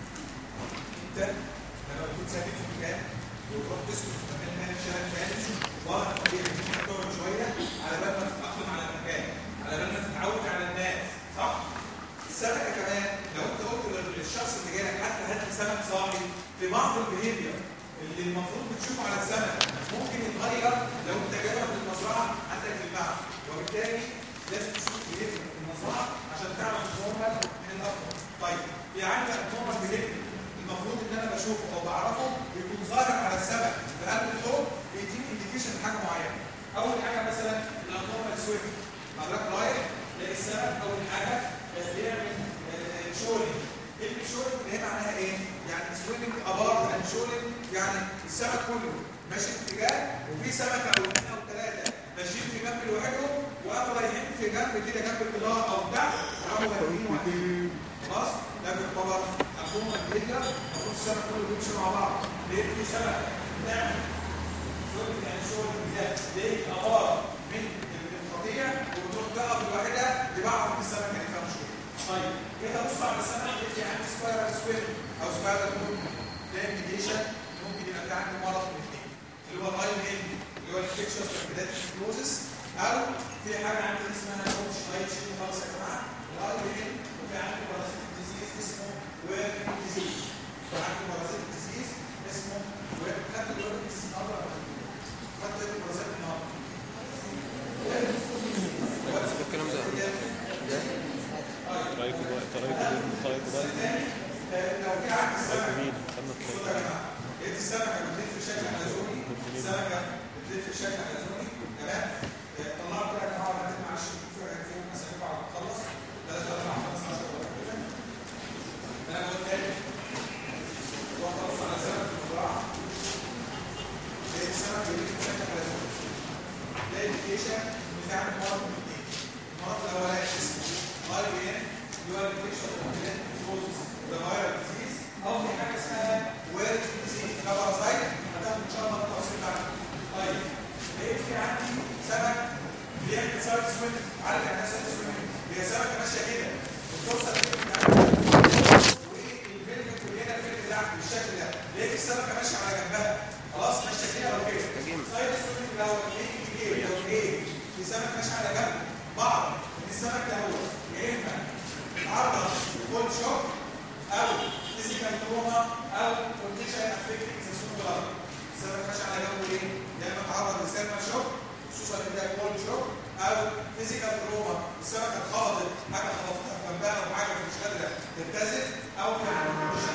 انت لما بتكون ساكن في مكان وتروح تسكن في مكان ثاني في شارع ثاني واضح طبيعي انك انت تقعد شويه على بال ما تتاقلم على المكان على بال ما تتعود على الناس صح؟ السمكه كمان لو انت قلت للشخص اللي جاي لك حتى هات لي سمك صاحي في بعض البيهيفير اللي المفروض بتشوفه على السمك ممكن يتغير لو انت جايبها في المزرعه عندك في المعمل وبالتالي لازم تشوف بيهيفير في المزرعه عشان تعرف النورمال من الافضل طيب في عندك نورمال بيهيفير المفروض ان انا بشوفه او بعرفه بيكون ظاهر على السمك في قلب الحوض بيديك انديكيشن حاجه معينه اول حاجه مثلا الانورمال سويم حضرتك رايح تلاقي السمك اول حاجه بيعمل شولينج كلمه شولينج اللي هي معناها ايه؟ يعني سويمنج ابارت اند شولينج يعني السمك كله ماشي في اتجاه وفي سمكه او اثنين او ثلاثه ماشيين في جنب لوحدهم وقاموا رايحين في جنب كده جنب الجدار او بتاع وقاموا رايحين واحدين خلاص ده بيعتبر مفهوم الفيديا المفروض السمك كله بيمشي مع بعض ليه في سمك بتعمل شولينج يعني شولينج ده ليه ابارت من القطيع وبتروح تقف لوحدها لبعض السمك اللي فيها مشكله طيب كده بص على السمك اللي عندي سبايرال سويم او سبايرال موفمنت ده انديكيشن ممكن يبقى في عندي مرض من الاثنين اللي هو الاي ام اللي هو الانفكشن بكتيريا كلوزس او في حاجه عندي اسمها كوتش اي شيء خالص يا جماعه الاي ام وفي عندي بارازيت ديزيز اسمه وير ديزيز في عندي بارازيت ديزيز اسمه وير خدت الوير ديزيز النهارده خدت البارازيت النهارده الكلام ده طريقه بقى طريقه دي طريقه بقى لو في عندي طريقه سمك مين خدنا بصوا الطريقه يا جماعه لقيت السمكه بتلف في شكل حلزوني السمكه بتلف في شكل حلزوني تمام طلعت كده يا جماعه ولا معلش شوفوا فين مثلا بعد ما تخلص 3 4 5 10 ولا كده انا بقول تاني روح ابص على السمك في المزرعه لقيت السمك بيلف في شكل حلزوني ده انديكيشن ان في عندك مرض من الاثنين المرض الاولاني اسمه اي بي ان اللي هو الانفكشن اوف ذا فيرال ديزيز او في حاجه اسمها ويرد ديزيز كبارازايت هتاخد ان شاء الله التفاصيل بتاعتها طيب لقيت في عندي سمك بيعمل سايد سويم عارف يعني ايه سايد سويم هي سمكه ماشيه كده بتوصل والفيلم كلنا الفيلم بتاعك بالشكل ده لقيت السمكه ماشيه على جنبها خلاص ماشيه كده او كده سايد سويم اللي هو الايه كبير لو ايه في سمك ماشي على جنب بعض السمك ده هو يا اما اتعرض لكول شوك او فيزيكال تروما او كونديشن افكتنج ذا سون بلاد السمك ماشي على جنبه ليه؟ يا اما اتعرض لسيرمال شوك خصوصا ان ده كول شوك او فيزيكال تروما السمكه اتخبطت حاجه خبطتها في جنبها او حاجه مش قادره تتزن او في كونديشن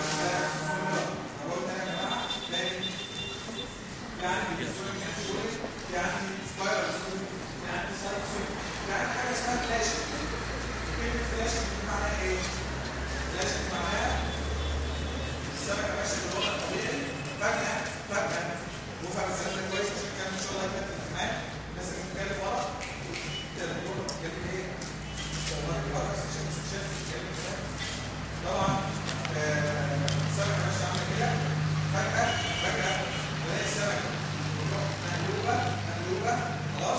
اقول انا يا جماعه تاني يعني يعني سبايرال يعني سايكل يعني حاجه اسمها فلاشه كلمه فلاشه معناها ايه؟ فلاشه معناها السمكه ماشيه بالوضع الطبيعي فجاه فجاه وفجاه الكلام ده كويس عشان كان ان شاء الله يبقى تمام الناس اللي بتتكلم ورا كده بيقولوا بتتكلم ايه؟ والله بره بس عشان بس شايف بتتكلم ازاي طبعا السمكه ماشيه عامله كده فجاه فجاه تلاقي السمكه مقلوبه مقلوبه خلاص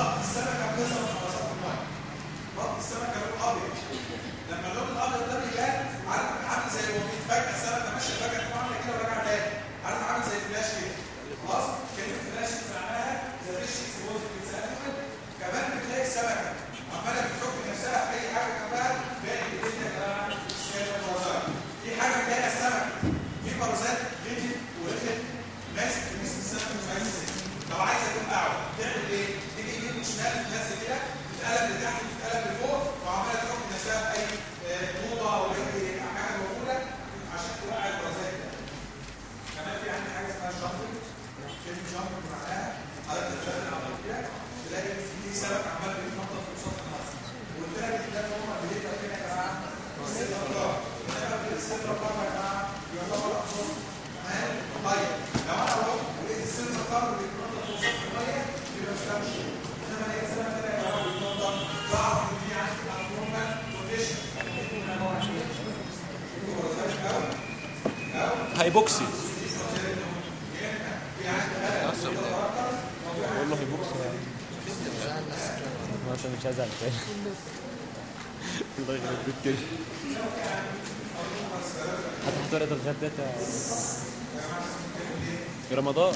بط السمكه بتظهر على سطح الميه بط السمكه لون ابيض لما اللون الابيض ده بيبان عارف عامل زي الوقيت فجاه السمكه ماشيه فجاه تقوم عامله كده وراجعه تاني عارف عامل زي الفلاش كده خلاص كلمه فلاش معناها زي فيش اكسبوز بتسال كمان بتلاقي السمكه عماله بتحك نفسها في اي حاجه جنبها باقي الدنيا يا جماعه السمكه البرازات في حاجه تلاقي السمكه في برازات غلت ورخت ماسك في جسم السمكه مش عايز يسيب لو عايزه تبقى قاعده تعمل ايه؟ تيجي يمين وشمال تنزل كده تتقلب لتحت تتقلب لفوق وعماله تحك نفسها في اي آه، طوبه او اي حاجه موجوده عشان توقع البرازات ده كمان في عندي حاجه اسمها جامبنج كلمه جامبنج معناها حضرتك تشتغل على كده تلاقي في سمك عمال بيتنطط في سطح الميه وقلت لك ده ان هم بيبقى فين يا جماعه؟ السر الرابع انما السر الرابع يا جماعه يعتبر اخطر تمام طيب لو انا رحت ولقيت السر الرابع بيتنطط في سطح الميه يبقى مش همشي انما لقيت سمك كده يا جماعه بيتنطط بعرف ان في عندي ابنورمال كونديشن هايبوكسي بقول له هيبوكس يعني ما انت مش هزعل تاني الله يخرب بيت كده هتحط ورقة الغداء في رمضان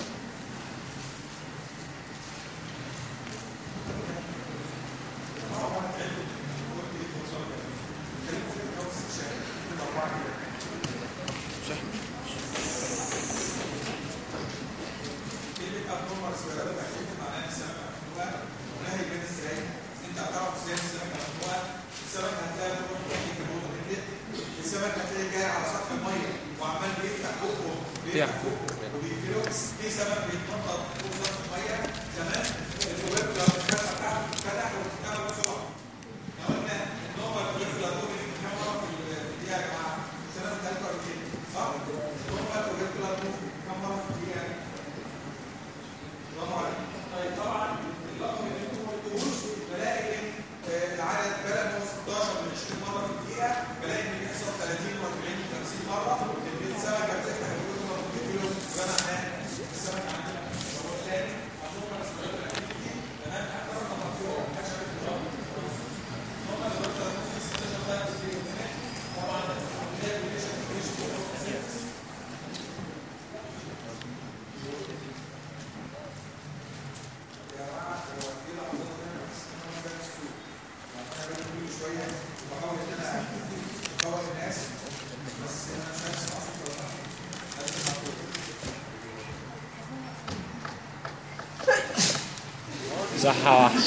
كلمة abnormal سبيرالات أكيد معناها السمكة مخنوقة ونهي بين ازاي؟ أنت هتعرف ازاي السمكة مخنوقة؟ السمكة هتلاقي تروح تحكي الموضوع من السمكة هتلاقي جاي على سطح المية وعمال بيفتح بقه بيفتح بقه وبيقفله في سمك بيتنطط فوق سطح المية زمان الكوبيب لو الكاسة بتاعته بتتفتح وبتتفتح بسرعة. لو قلنا إن هو الكوبيب لو ممكن يكون كام مرة في الدقيقة يا جماعة؟ السنة بتاعته قد إيه؟ صح؟ هو الكوبيب لو ممكن كام مرة في الدقيقة؟ برافو عليك. طيب طبعا الرقم اللي انتم ما قلتوهوش بلاقي ان آه، العدد بدل ما هو 16 من 20 مره في الدقيقه بلاقي ان بيحصل 30 و40 و50 مره ان السمكه بتفتح الكتب وبتقفله ده معناه السمكه عندنا هو الثاني عندهم مسؤوليه الاكتيفيتي تمام احنا رقم مرفوع ما حدش عارف الرقم هم اللي بيقدروا في 16 ده طبعا ده ريليشن ريليشن يا جماعه هو في لحظات هنا بس انا ما بقاش سوق انا بقى كل شويه بحاول ان انا افوق الناس بس انا مش عارف اسمع صوت ولا لا لازم اسمع صوت صحة وحش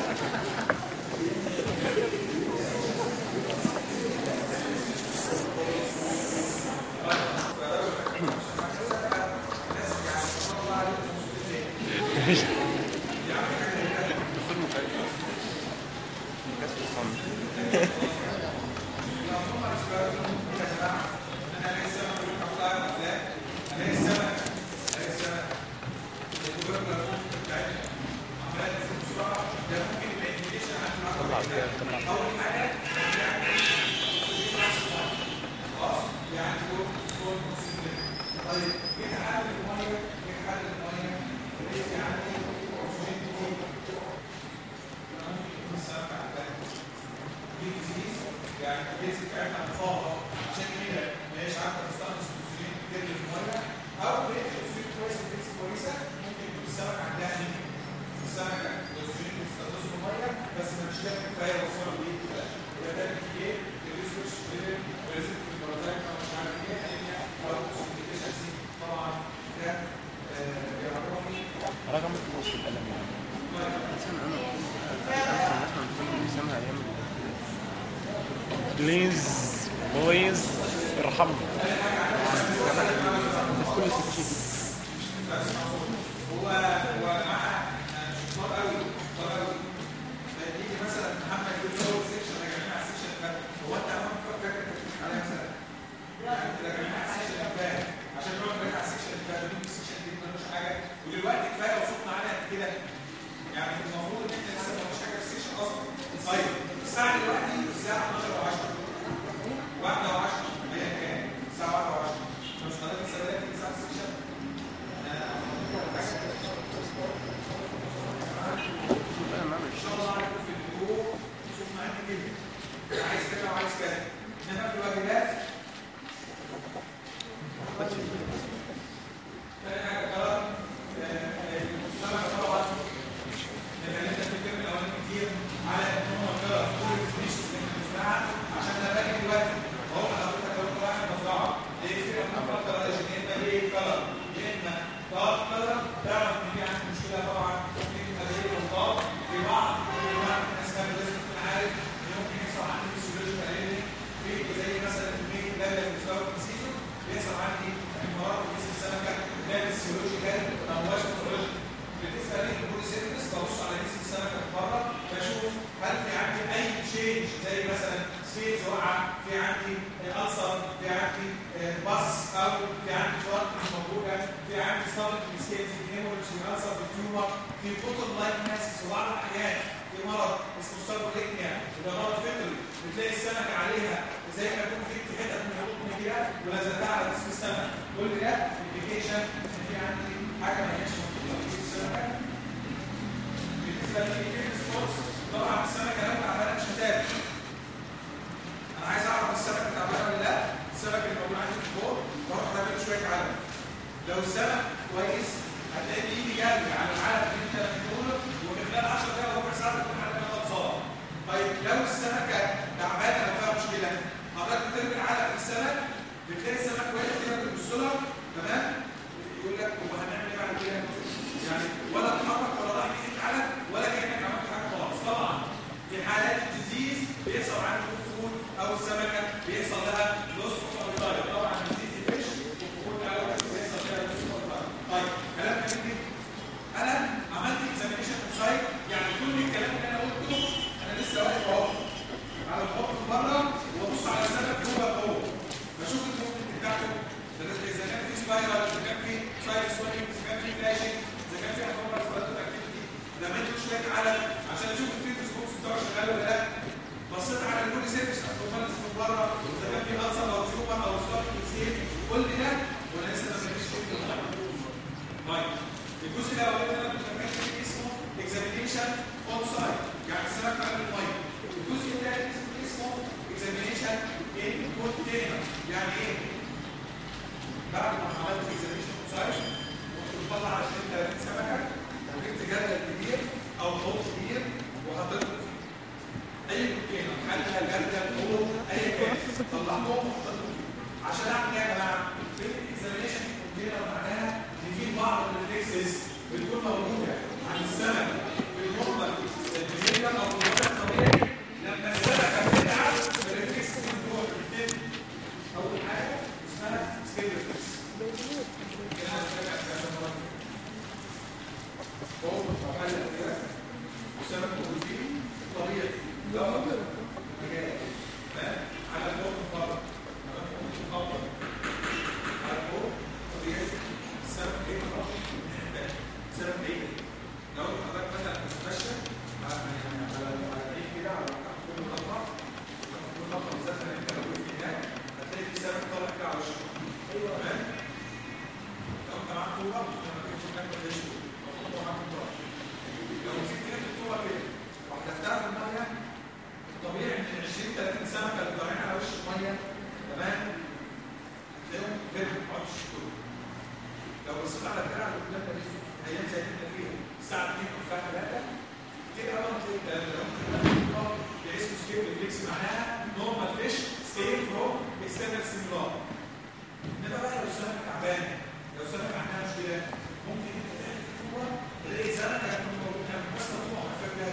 يعني البيز بتاعتها مفاضه عشان كده ما هيش عارفه تستخلص الاكسجين كتير في الميه او لقيت الاكسجين كويس البيز كويسه ممكن يكون السمك عندها انيميا السمكه الاكسجين اللي بتستخلصه في الميه بس ما فيش كافي كفايه يوصله ليه كده يبقى ده ايه الريسيرش ليفل ريزيت في البرازيل او مش عارف ايه انيميا او اكسجين ديفيشنسي طبعا ده آه، بيعرفني رقم مش في القلم يعني بليز بليز ارحمني هو هو معاه شطار قوي شطار قوي فيجي مثلا محمد يقول له سيكشن راجعين على السيكشن اللي فات هو انت عمال فاكر انت بتضحك عليا مثلا يعني انت راجعين على السيكشن اللي فات عشان نقعد نراجع على السيكشن اللي فات ممكن السيكشن دي ما ملوش حاجه ودلوقتي كفايه وصوتنا عالي قد كده يعني المفروض ان احنا لسه ما فيش حاجه في السيكشن اصلا طيب الساعه دلوقتي الساعه 11 و10 واحدة وعشرة ايا كان الساعه 1 و10 مش حضرتك السنه دي الساعه السيكشن في بعض في بعض الناس كانت لازم تكون عارف ان ممكن يحصل عندي فيسيولوجيكال ايرلي في زي مثلا الميك ليفل الفلاور سيزون بيحصل عندي مرض في جسم السمكه لا فيسيولوجيكال ما هواش باثولوجيكال بالنسبه لي البودي سيرفيس ببص على جسم السمكه من بره بشوف هل في عندي اي تشينج زي مثلا سبيس واقعه في عندي السر في عندي باص او في عندي فرق مش موجوده في عندي ستارت سكيلز في هيموريدج في السر في تيومر في بوتل لايك ماسس وبعض الاحيان في مرض اسمه ساركوليكنيا وده مرض فطري بتلاقي السمكه عليها زي ما يكون في حتت من القطن كده ولزقتها على جسم السمك كل ده انديكيشن ان في عندي حاجه ما هياش موجوده في جسم السمكه بالنسبه للكيميكال سبورتس طبعا السمكه لو تعبانه مش هتاكل انا عايز اعرف السمك تعبان ولا لا السمك اللي موجود عندي في البور بروح اعمل شويه علف لو السمك كويس هتلاقي بيجي جري على العلف اللي انت بتقوله وفي خلال 10 دقائق ربع ساعه تكون حالتك خلصانه طيب لو السمكه تعبانه او فيها مشكله حضرتك بترمي العلف في السمك بتلاقي السمك واقف كده بتبص لها تمام يقول لك هو هنعمل ايه بعد كده؟ يعني ولا تحرك ولا راح ايدك علف ولا كانك عملت حاجه خالص طبعا في حالات الديزيز بيحصل عنده فول او السمكه بيحصل لها لوس اوف ابيتايت طبعا الديزيز الفيش والفول او بيحصل لها لوس اوف ابيتايت طيب كلام جميل انا عملت اكزامينشن سايت يعني كل الكلام اللي انا قلته انا لسه واقف اهو على الخط بره وابص على السمك جوه جوه بشوف الموفمنت بتاعته اذا كان في سبايرال اذا كان في سايد سوينج اذا كان في فلاشنج اذا كان في اكوبر سبايرال اكتيفيتي لما اديله شويه علف عشان اشوف الفيتنس بوكس بتاعه شغال ولا لا بصيت على البودي سيرفيس اكوبر من بره اذا كان في السر او تيومر او ستارت سيل كل ده وانا لسه ما سمعتش كلمه طيب الجزء الاولاني اللي انا كنت بتكلم فيه اسمه اكزامينيشن اون سايت يعني السمك قبل الميه الجزء الثاني اسمه اكزامينيشن ان كونتينر يعني ايه؟ بعد ما عملت اكزامينيشن اون سايت كنت بطلع 20 30 سمكه وجبت جردل كبير او حوض كبير وحطيته فيه اي كونتينر حلقه جردل حوض اي كان طلعتهم وحطيتهم فيه عشان اعمل ايه يا جماعه؟ الاكزامينيشن كونتينر معناها ان في بعض الريفلكسز بتكون موجوده عند السمك في النورمال البيهيفير او في الوضع الطبيعي لما السمكه بتتعب الريفلكسز بتروح بتتم اول حاجه اسمها سكيل ريفلكس هو محل كده والسمك موجود فيه طبيعي ضغط مجال على فوق الفرق على على فوق طبيعي السمك ايه السمك ايه لو حضرتك مثلا بتتمشى على على على بعيد كده على كل خطوه كل خطوه بالذات ان انت لو وقفت هناك هتلاقي في سمك طالع كده على الشط تمام لو انت معاك طوبه لما تيجي هناك ما تلاقيش طوبه معاك طوبه لو مسكت كده الطوبه كده وحدفتها في الميه طبيعي ان 20 30 سمكه اللي طالعين على وش الميه تمام هتلاقيهم بيرجعوا ما عادش يشتغلوا لو بصيت على الدرع اللي قدامنا دي ايام زي اللي فيها الساعه 2 الساعه 3 كتير قوي تلاقي ده اسمه سكيل ريفلكس معناها نورمال فيش سكيل فروم اكسترنال سيمولار انما بقى لو السمكه تعبانه لو السمكه عندها مشكله ممكن انت تعمل فيها تلاقي سمكه تكون موجوده بس تطلع فيها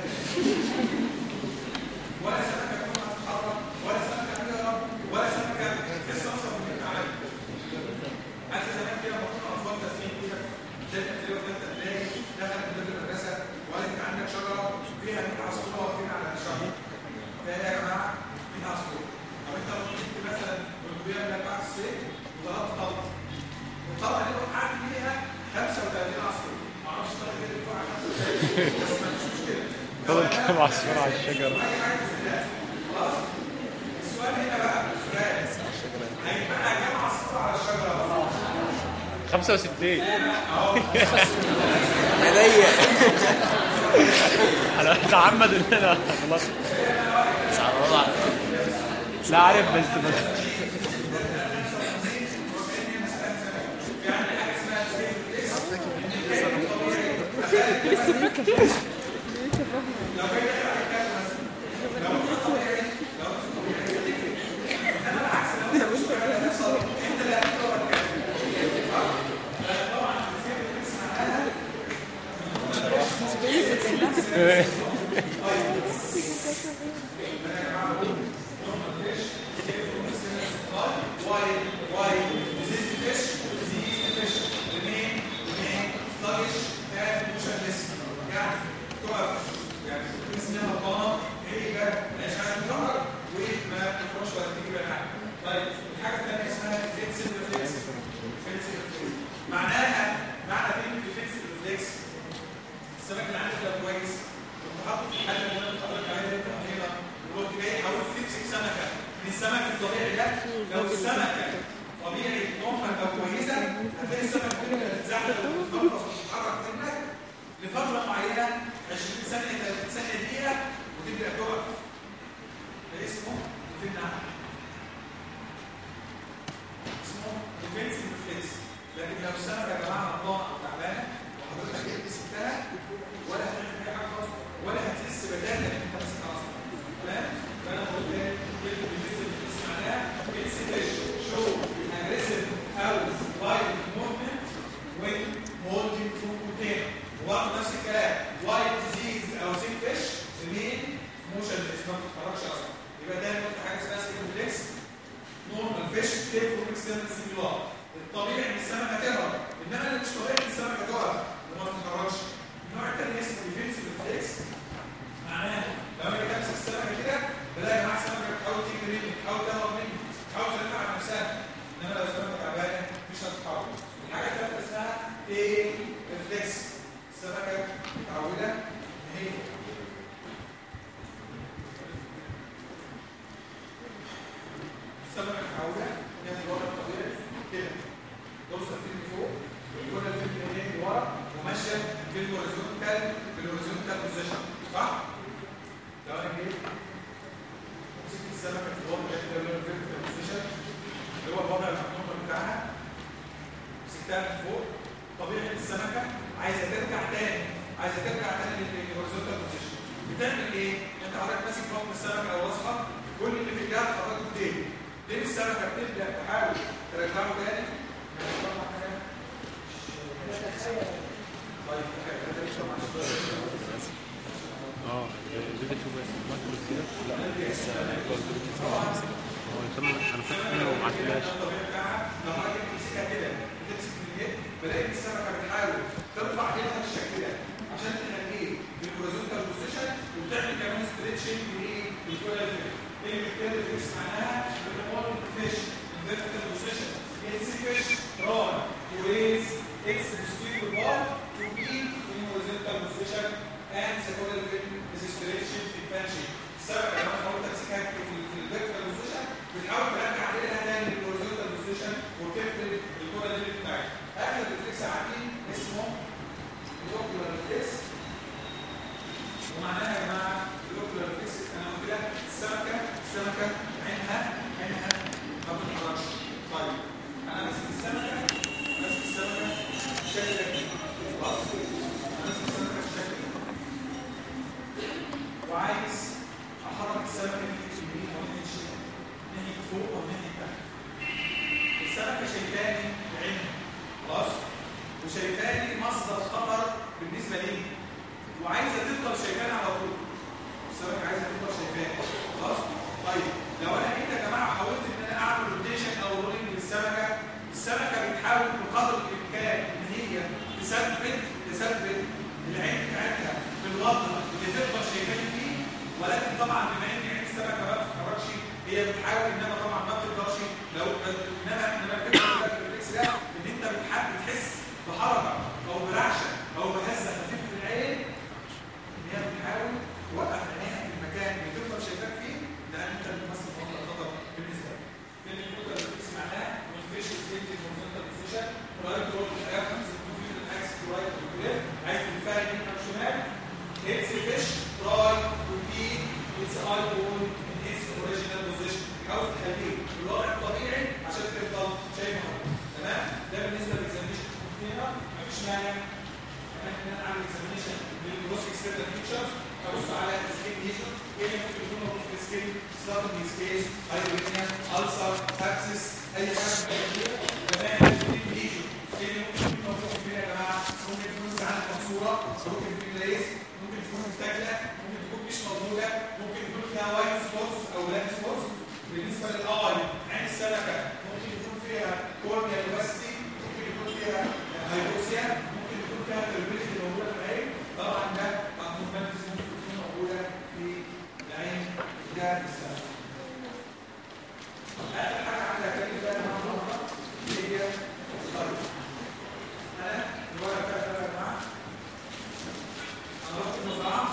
ولا سمكه تكون هتتحرك ولا سمكه هتهرب ولا سمكه تستنصف من التعب عايز زمان كده لما كنا اطفال تسليم كده شايف كده وانت تلاقي دخل مدير المدرسه وقال انت عندك شجره فيها 100 عصفوره واقفين على الشجره فيها يا جماعه 100 عصفوره طب انت لو جبت مثلا بالكوبيه من بعد الصيف وضربت طلقه الطلقه دي وقعت فيها 35 عصفور ما اعرفش الطلقه دي اللي وقعت 35 بس ما فيش مشكله طلع كام عصفور على الشجرة اي حاجه في الله خلاص السؤال هنا بقى السؤال هيبقى كام عصفور على الشجره بقى 65 عينيا انا اتعمد ان انا خلاص صعبة لا عارف بس بس لسه لسه فاهمة لسه فاهمة معناها معنى كلمه ديفنسيف ريفلكس السمك اللي عندك لو كويس كنت حاطه في الحاجه اللي انا بتفرج عليها دي هنا وكنت جاي حاولت تمسك سمكه من السمك الطبيعي ده لو السمكه طبيعي نوعها لو كويسه هتلاقي السمكه كده بتتزحلق وتتنفس وتتحرك منك لفتره معينه 20 ثانيه 30 ثانيه دقيقه وتبدا تقف ده اسمه ديفين اسمه ديفنسيف ريفلكس لكن لو السمكه يا جماعه نضاره او تعبانه وحضرتك جيت مسكتها ولا هتعمل اي حاجه خالص ولا هتحس بداله ان انت ماسكها اصلا تمام فانا بقول ايه كلمه ديفنسيف ريفلكس معناها اتس فيش شو aggressive او violent movement when holding food container وبرضه نفس الكلام وايت ديزيز او سيك فيش المين موشن ما بتتحركش اصلا يبقى ده قلت حاجه اسمها سكين ريفلكس نورمال فيش ستيت فروم اكسترنال سيميولار الطبيعي ان السمكه تهرب انما اللي مش طبيعي ان السمكه تقف وما تتحركش النوع الثاني اسمه ديفنسيف ريفلكس معناه لو انا جيت امسك السمكه كده بلاقي معاها سمكه بتحاول تجري مني بتحاول تهرب مني بتحاول تدافع عن نفسها انما لو السمكه تعبانه مش هتتحرك الحاجه الثالثه اسمها ايه ريفلكس السمكه متعوده ان هي السمكه متعوده ان هي الوضع الطبيعي كده توصل فيه لفوق ويكون الفيلم ايه لورا وماشيه في الهوريزونتال في الهوريزونتال بوزيشن صح؟ لو انا جيت مسكت السمكه في الوضع ده اللي هو الفيرتيكال بوزيشن اللي هو الوضع المحطوط بتاعها مسكتها من فوق طبيعي السمكه عايزه ترجع تاني عايزه ترجع تاني للهوريزونتال بوزيشن بتعمل ايه؟ انت حضرتك ماسك بطن السمكه او راسها كل اللي في الجهه حضرتك تاني ليه السمكه بتبدا تحاول ترجعه تاني؟ طيب اه زيادة شو بس ما تقول كده لا لسه هو يسمى انا فاكر انه ما عرفتهاش الطبيعي بتاعها لو حضرتك تمسكها كده تمسك من اليد بلاقي السمكه بتحاول ترفع ايدها بالشكل ده عشان تخليه في الهوريزونتال بوزيشن وبتعمل كمان ستريتشنج لايه؟ للكولا كلمه كده فيكس معناها بنقول فيش الفيرتيكال بوزيشن اتس فيش ران وريز اتس posterior part to be in horizontal position and the caudal fin is stretching expansion السبب لما حاول تمسكها في في الفيرتيكال بوزيشن بتحاول ترجع ايدها تاني للهوريزونتال بوزيشن وتقفل الكوره دي بتاعتك اخر ريفلكس عارفين اسمه الاوكيولار ريفلكس ومعناها يا جماعه الاوكيولار ريفلكس انا قلت لك السمكه السمكه عينها عينها ما بتتحركش طيب انا ماسك السمكه ماسك السمكه بالشكل ده خلاص انا ماسك السمكه بالشكل ده وعايز احرك السمكه ناحيه اليمين او ناحيه الشمال ناحيه فوق او ناحيه تحت السمكه شايفاني بعينها خلاص وشايفاني مصدر خطر بالنسبه لي وعايزه تفضل شايفاني على طول السمكه عايزه تفضل شايفاني خلاص طيب لو انا جيت يا جماعه حاولت ان انا اعمل روتيشن او رولينج للسمكه السمكه بتحاول بقدر الامكان ان هي تثبت تثبت العين بتاعتها في الوضع اللي تقدر شايفاني فيه ولكن طبعا بما ان عين السمكه ما بتتحركش هي بتحاول انما طبعا ما بتقدرش لو انما انما الفكره بتاعت الريفلكس ده ان انت بتحب تحس بحركه او برعشه او بهزه خفيفه في العين ان هي بتحاول توقف عينيها في المكان اللي تقدر شايفاك فيه لان انت بتمثل خطر خطر بالنسبه لك. لان الكتله الريفلكس معناها والفيش ستيت هوريزونتال بوزيشن رايت رول اكسس كونفيوجن اكسس رايت وليفت عايز تدفع يمين او شمال اتس فيش تراي تو بي اتس اي بول ان اتس اوريجينال بوزيشن عاوز تخليه في الوضع الطبيعي عشان تفضل شايف حضرتك تمام ده بالنسبه للاكزامينشن هنا مفيش مانع ان انا اعمل اكزامينشن للجروس اكسترنال فيتشرز ابص على السكين ليجن ايه اللي ممكن يكون موجود في السكين ستارتنج سبيس هايبرينيا السر سابسس اي حاجه من دي كمان السكين ليجن ايه اللي ممكن يكون موجود فيه يا جماعه ممكن يكون ساعات مكسوره ممكن يكون ريس ممكن يكون مستكله ممكن مثلا الاي عين السمكه ممكن يكون فيها كورنيا يوباستي ممكن يكون فيها هايبوكسيا ممكن يكون فيها تربيلتي موجوده في العين طبعا ده ابنورماليتيز ممكن تكون موجوده في العين ده السمكه اخر حاجه عندها كلمه بقى النهارده هي الطريق انا الورقه بتاعتي يا جماعه انا رحت المزرعه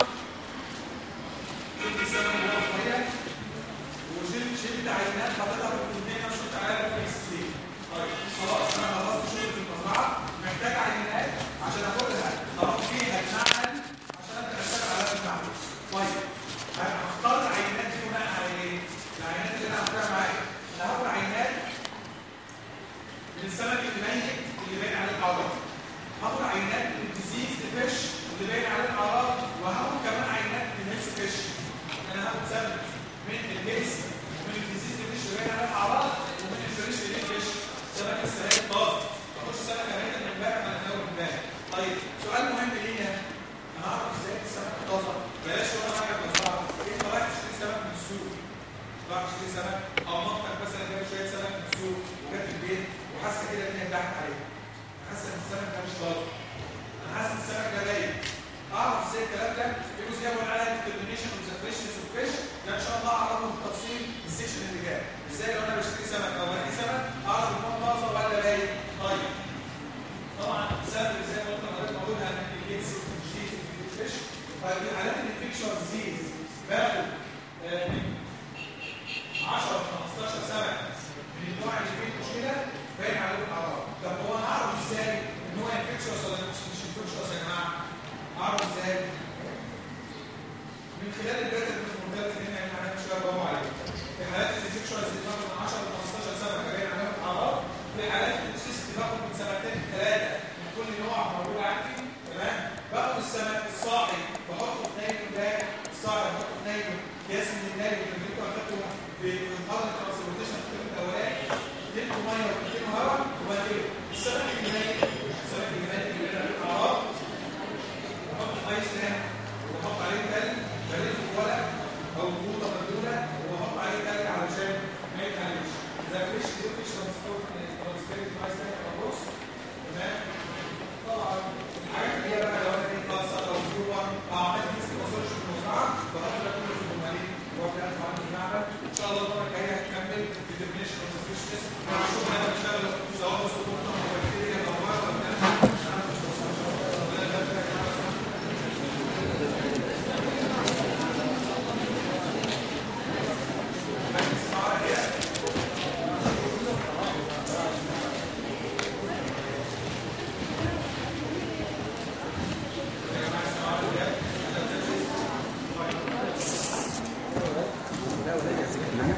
جبت السمك اللي هو صغير وشلت شلت عينات حطيتها في الكونتينر شلت عليها في اكس سي طيب خلاص انا خلصت شغل في المزرعه محتاج عينات عشان اخدها اروح فيها المعمل عشان ابدا اشتغل عليها في المعمل طيب هختار العينات دي بناء على ايه؟ العينات اللي انا هاخدها معايا انا هاخد عينات من السمك الميت اللي باين عليه الاعراض هاخد عينات من الديزيز فيش اللي باين عليه الاعراض وهاخد كمان عينات من الهيلث فيش انا هاخد سمك من الهيلث ومن الديزيز فيش اللي باين عليه الاعراض ومن الفريش اللي فيش سمك السهيل طازه ما اخدش سمك ميت من امبارح ولا من اول امبارح طيب سؤال مهم لينا انا اعرف ازاي السمك طازه بلاش ولا حاجه بالظبط انت رايح تشتري سمك من السوق راح تشتري سمك او مامتك مثلا جاب شويه سمك من السوق وجت البيت وحاسه كده ان هي ضحك عليها حاسه ان السمك ده مش طازه انا حاسس ان السمك ده باين اعرف ازاي الكلام ده في جزء جابوا عليها ديترمينيشن اوف ذا فريشنس اوف فيش ده ان شاء الله اعرفه بالتفصيل السيكشن اللي جاي ازاي لو انا بشتري سمك او بلاقي سمك اعرف ان هو طازه ولا باين طيب طبعا السبب اللي زي ما قلت لحضرتك موجودها ان الجنس الجيز فيش طيب في حالات الانفكشن ديزيز باخد آه، من 10 15 سنه من النوع اللي فيه مشكله باين عليه الاعراض طب هو انا اعرف ازاي ان هو انفكشوس ولا مش مش انفكشوس يا جماعه اعرف ازاي من خلال الداتا اللي المورتاليتي اللي احنا قلنا عليها شويه برافو عليك في حالات الانفكشوس اللي باخد من 10 ل 15 سنه باين عليهم الاعراض في حالات التوكسيستي باخد من سنتين ثلاثه من كل نوع موجود عندي تمام باخد السمك الصاحي بحطه في نايم امبارح الصاحي بحطه في نايم اكياس من النايم اللي انتوا اخدتوا في محاضره الترانسبورتيشن في الترم الاولاني اديته ميه واديته هواء وبعدين السمك اللي نايم السمك اللي نايم اللي بيبقى له اعراض بحط ايس تاني وبحط عليه تلج بلفه ورق او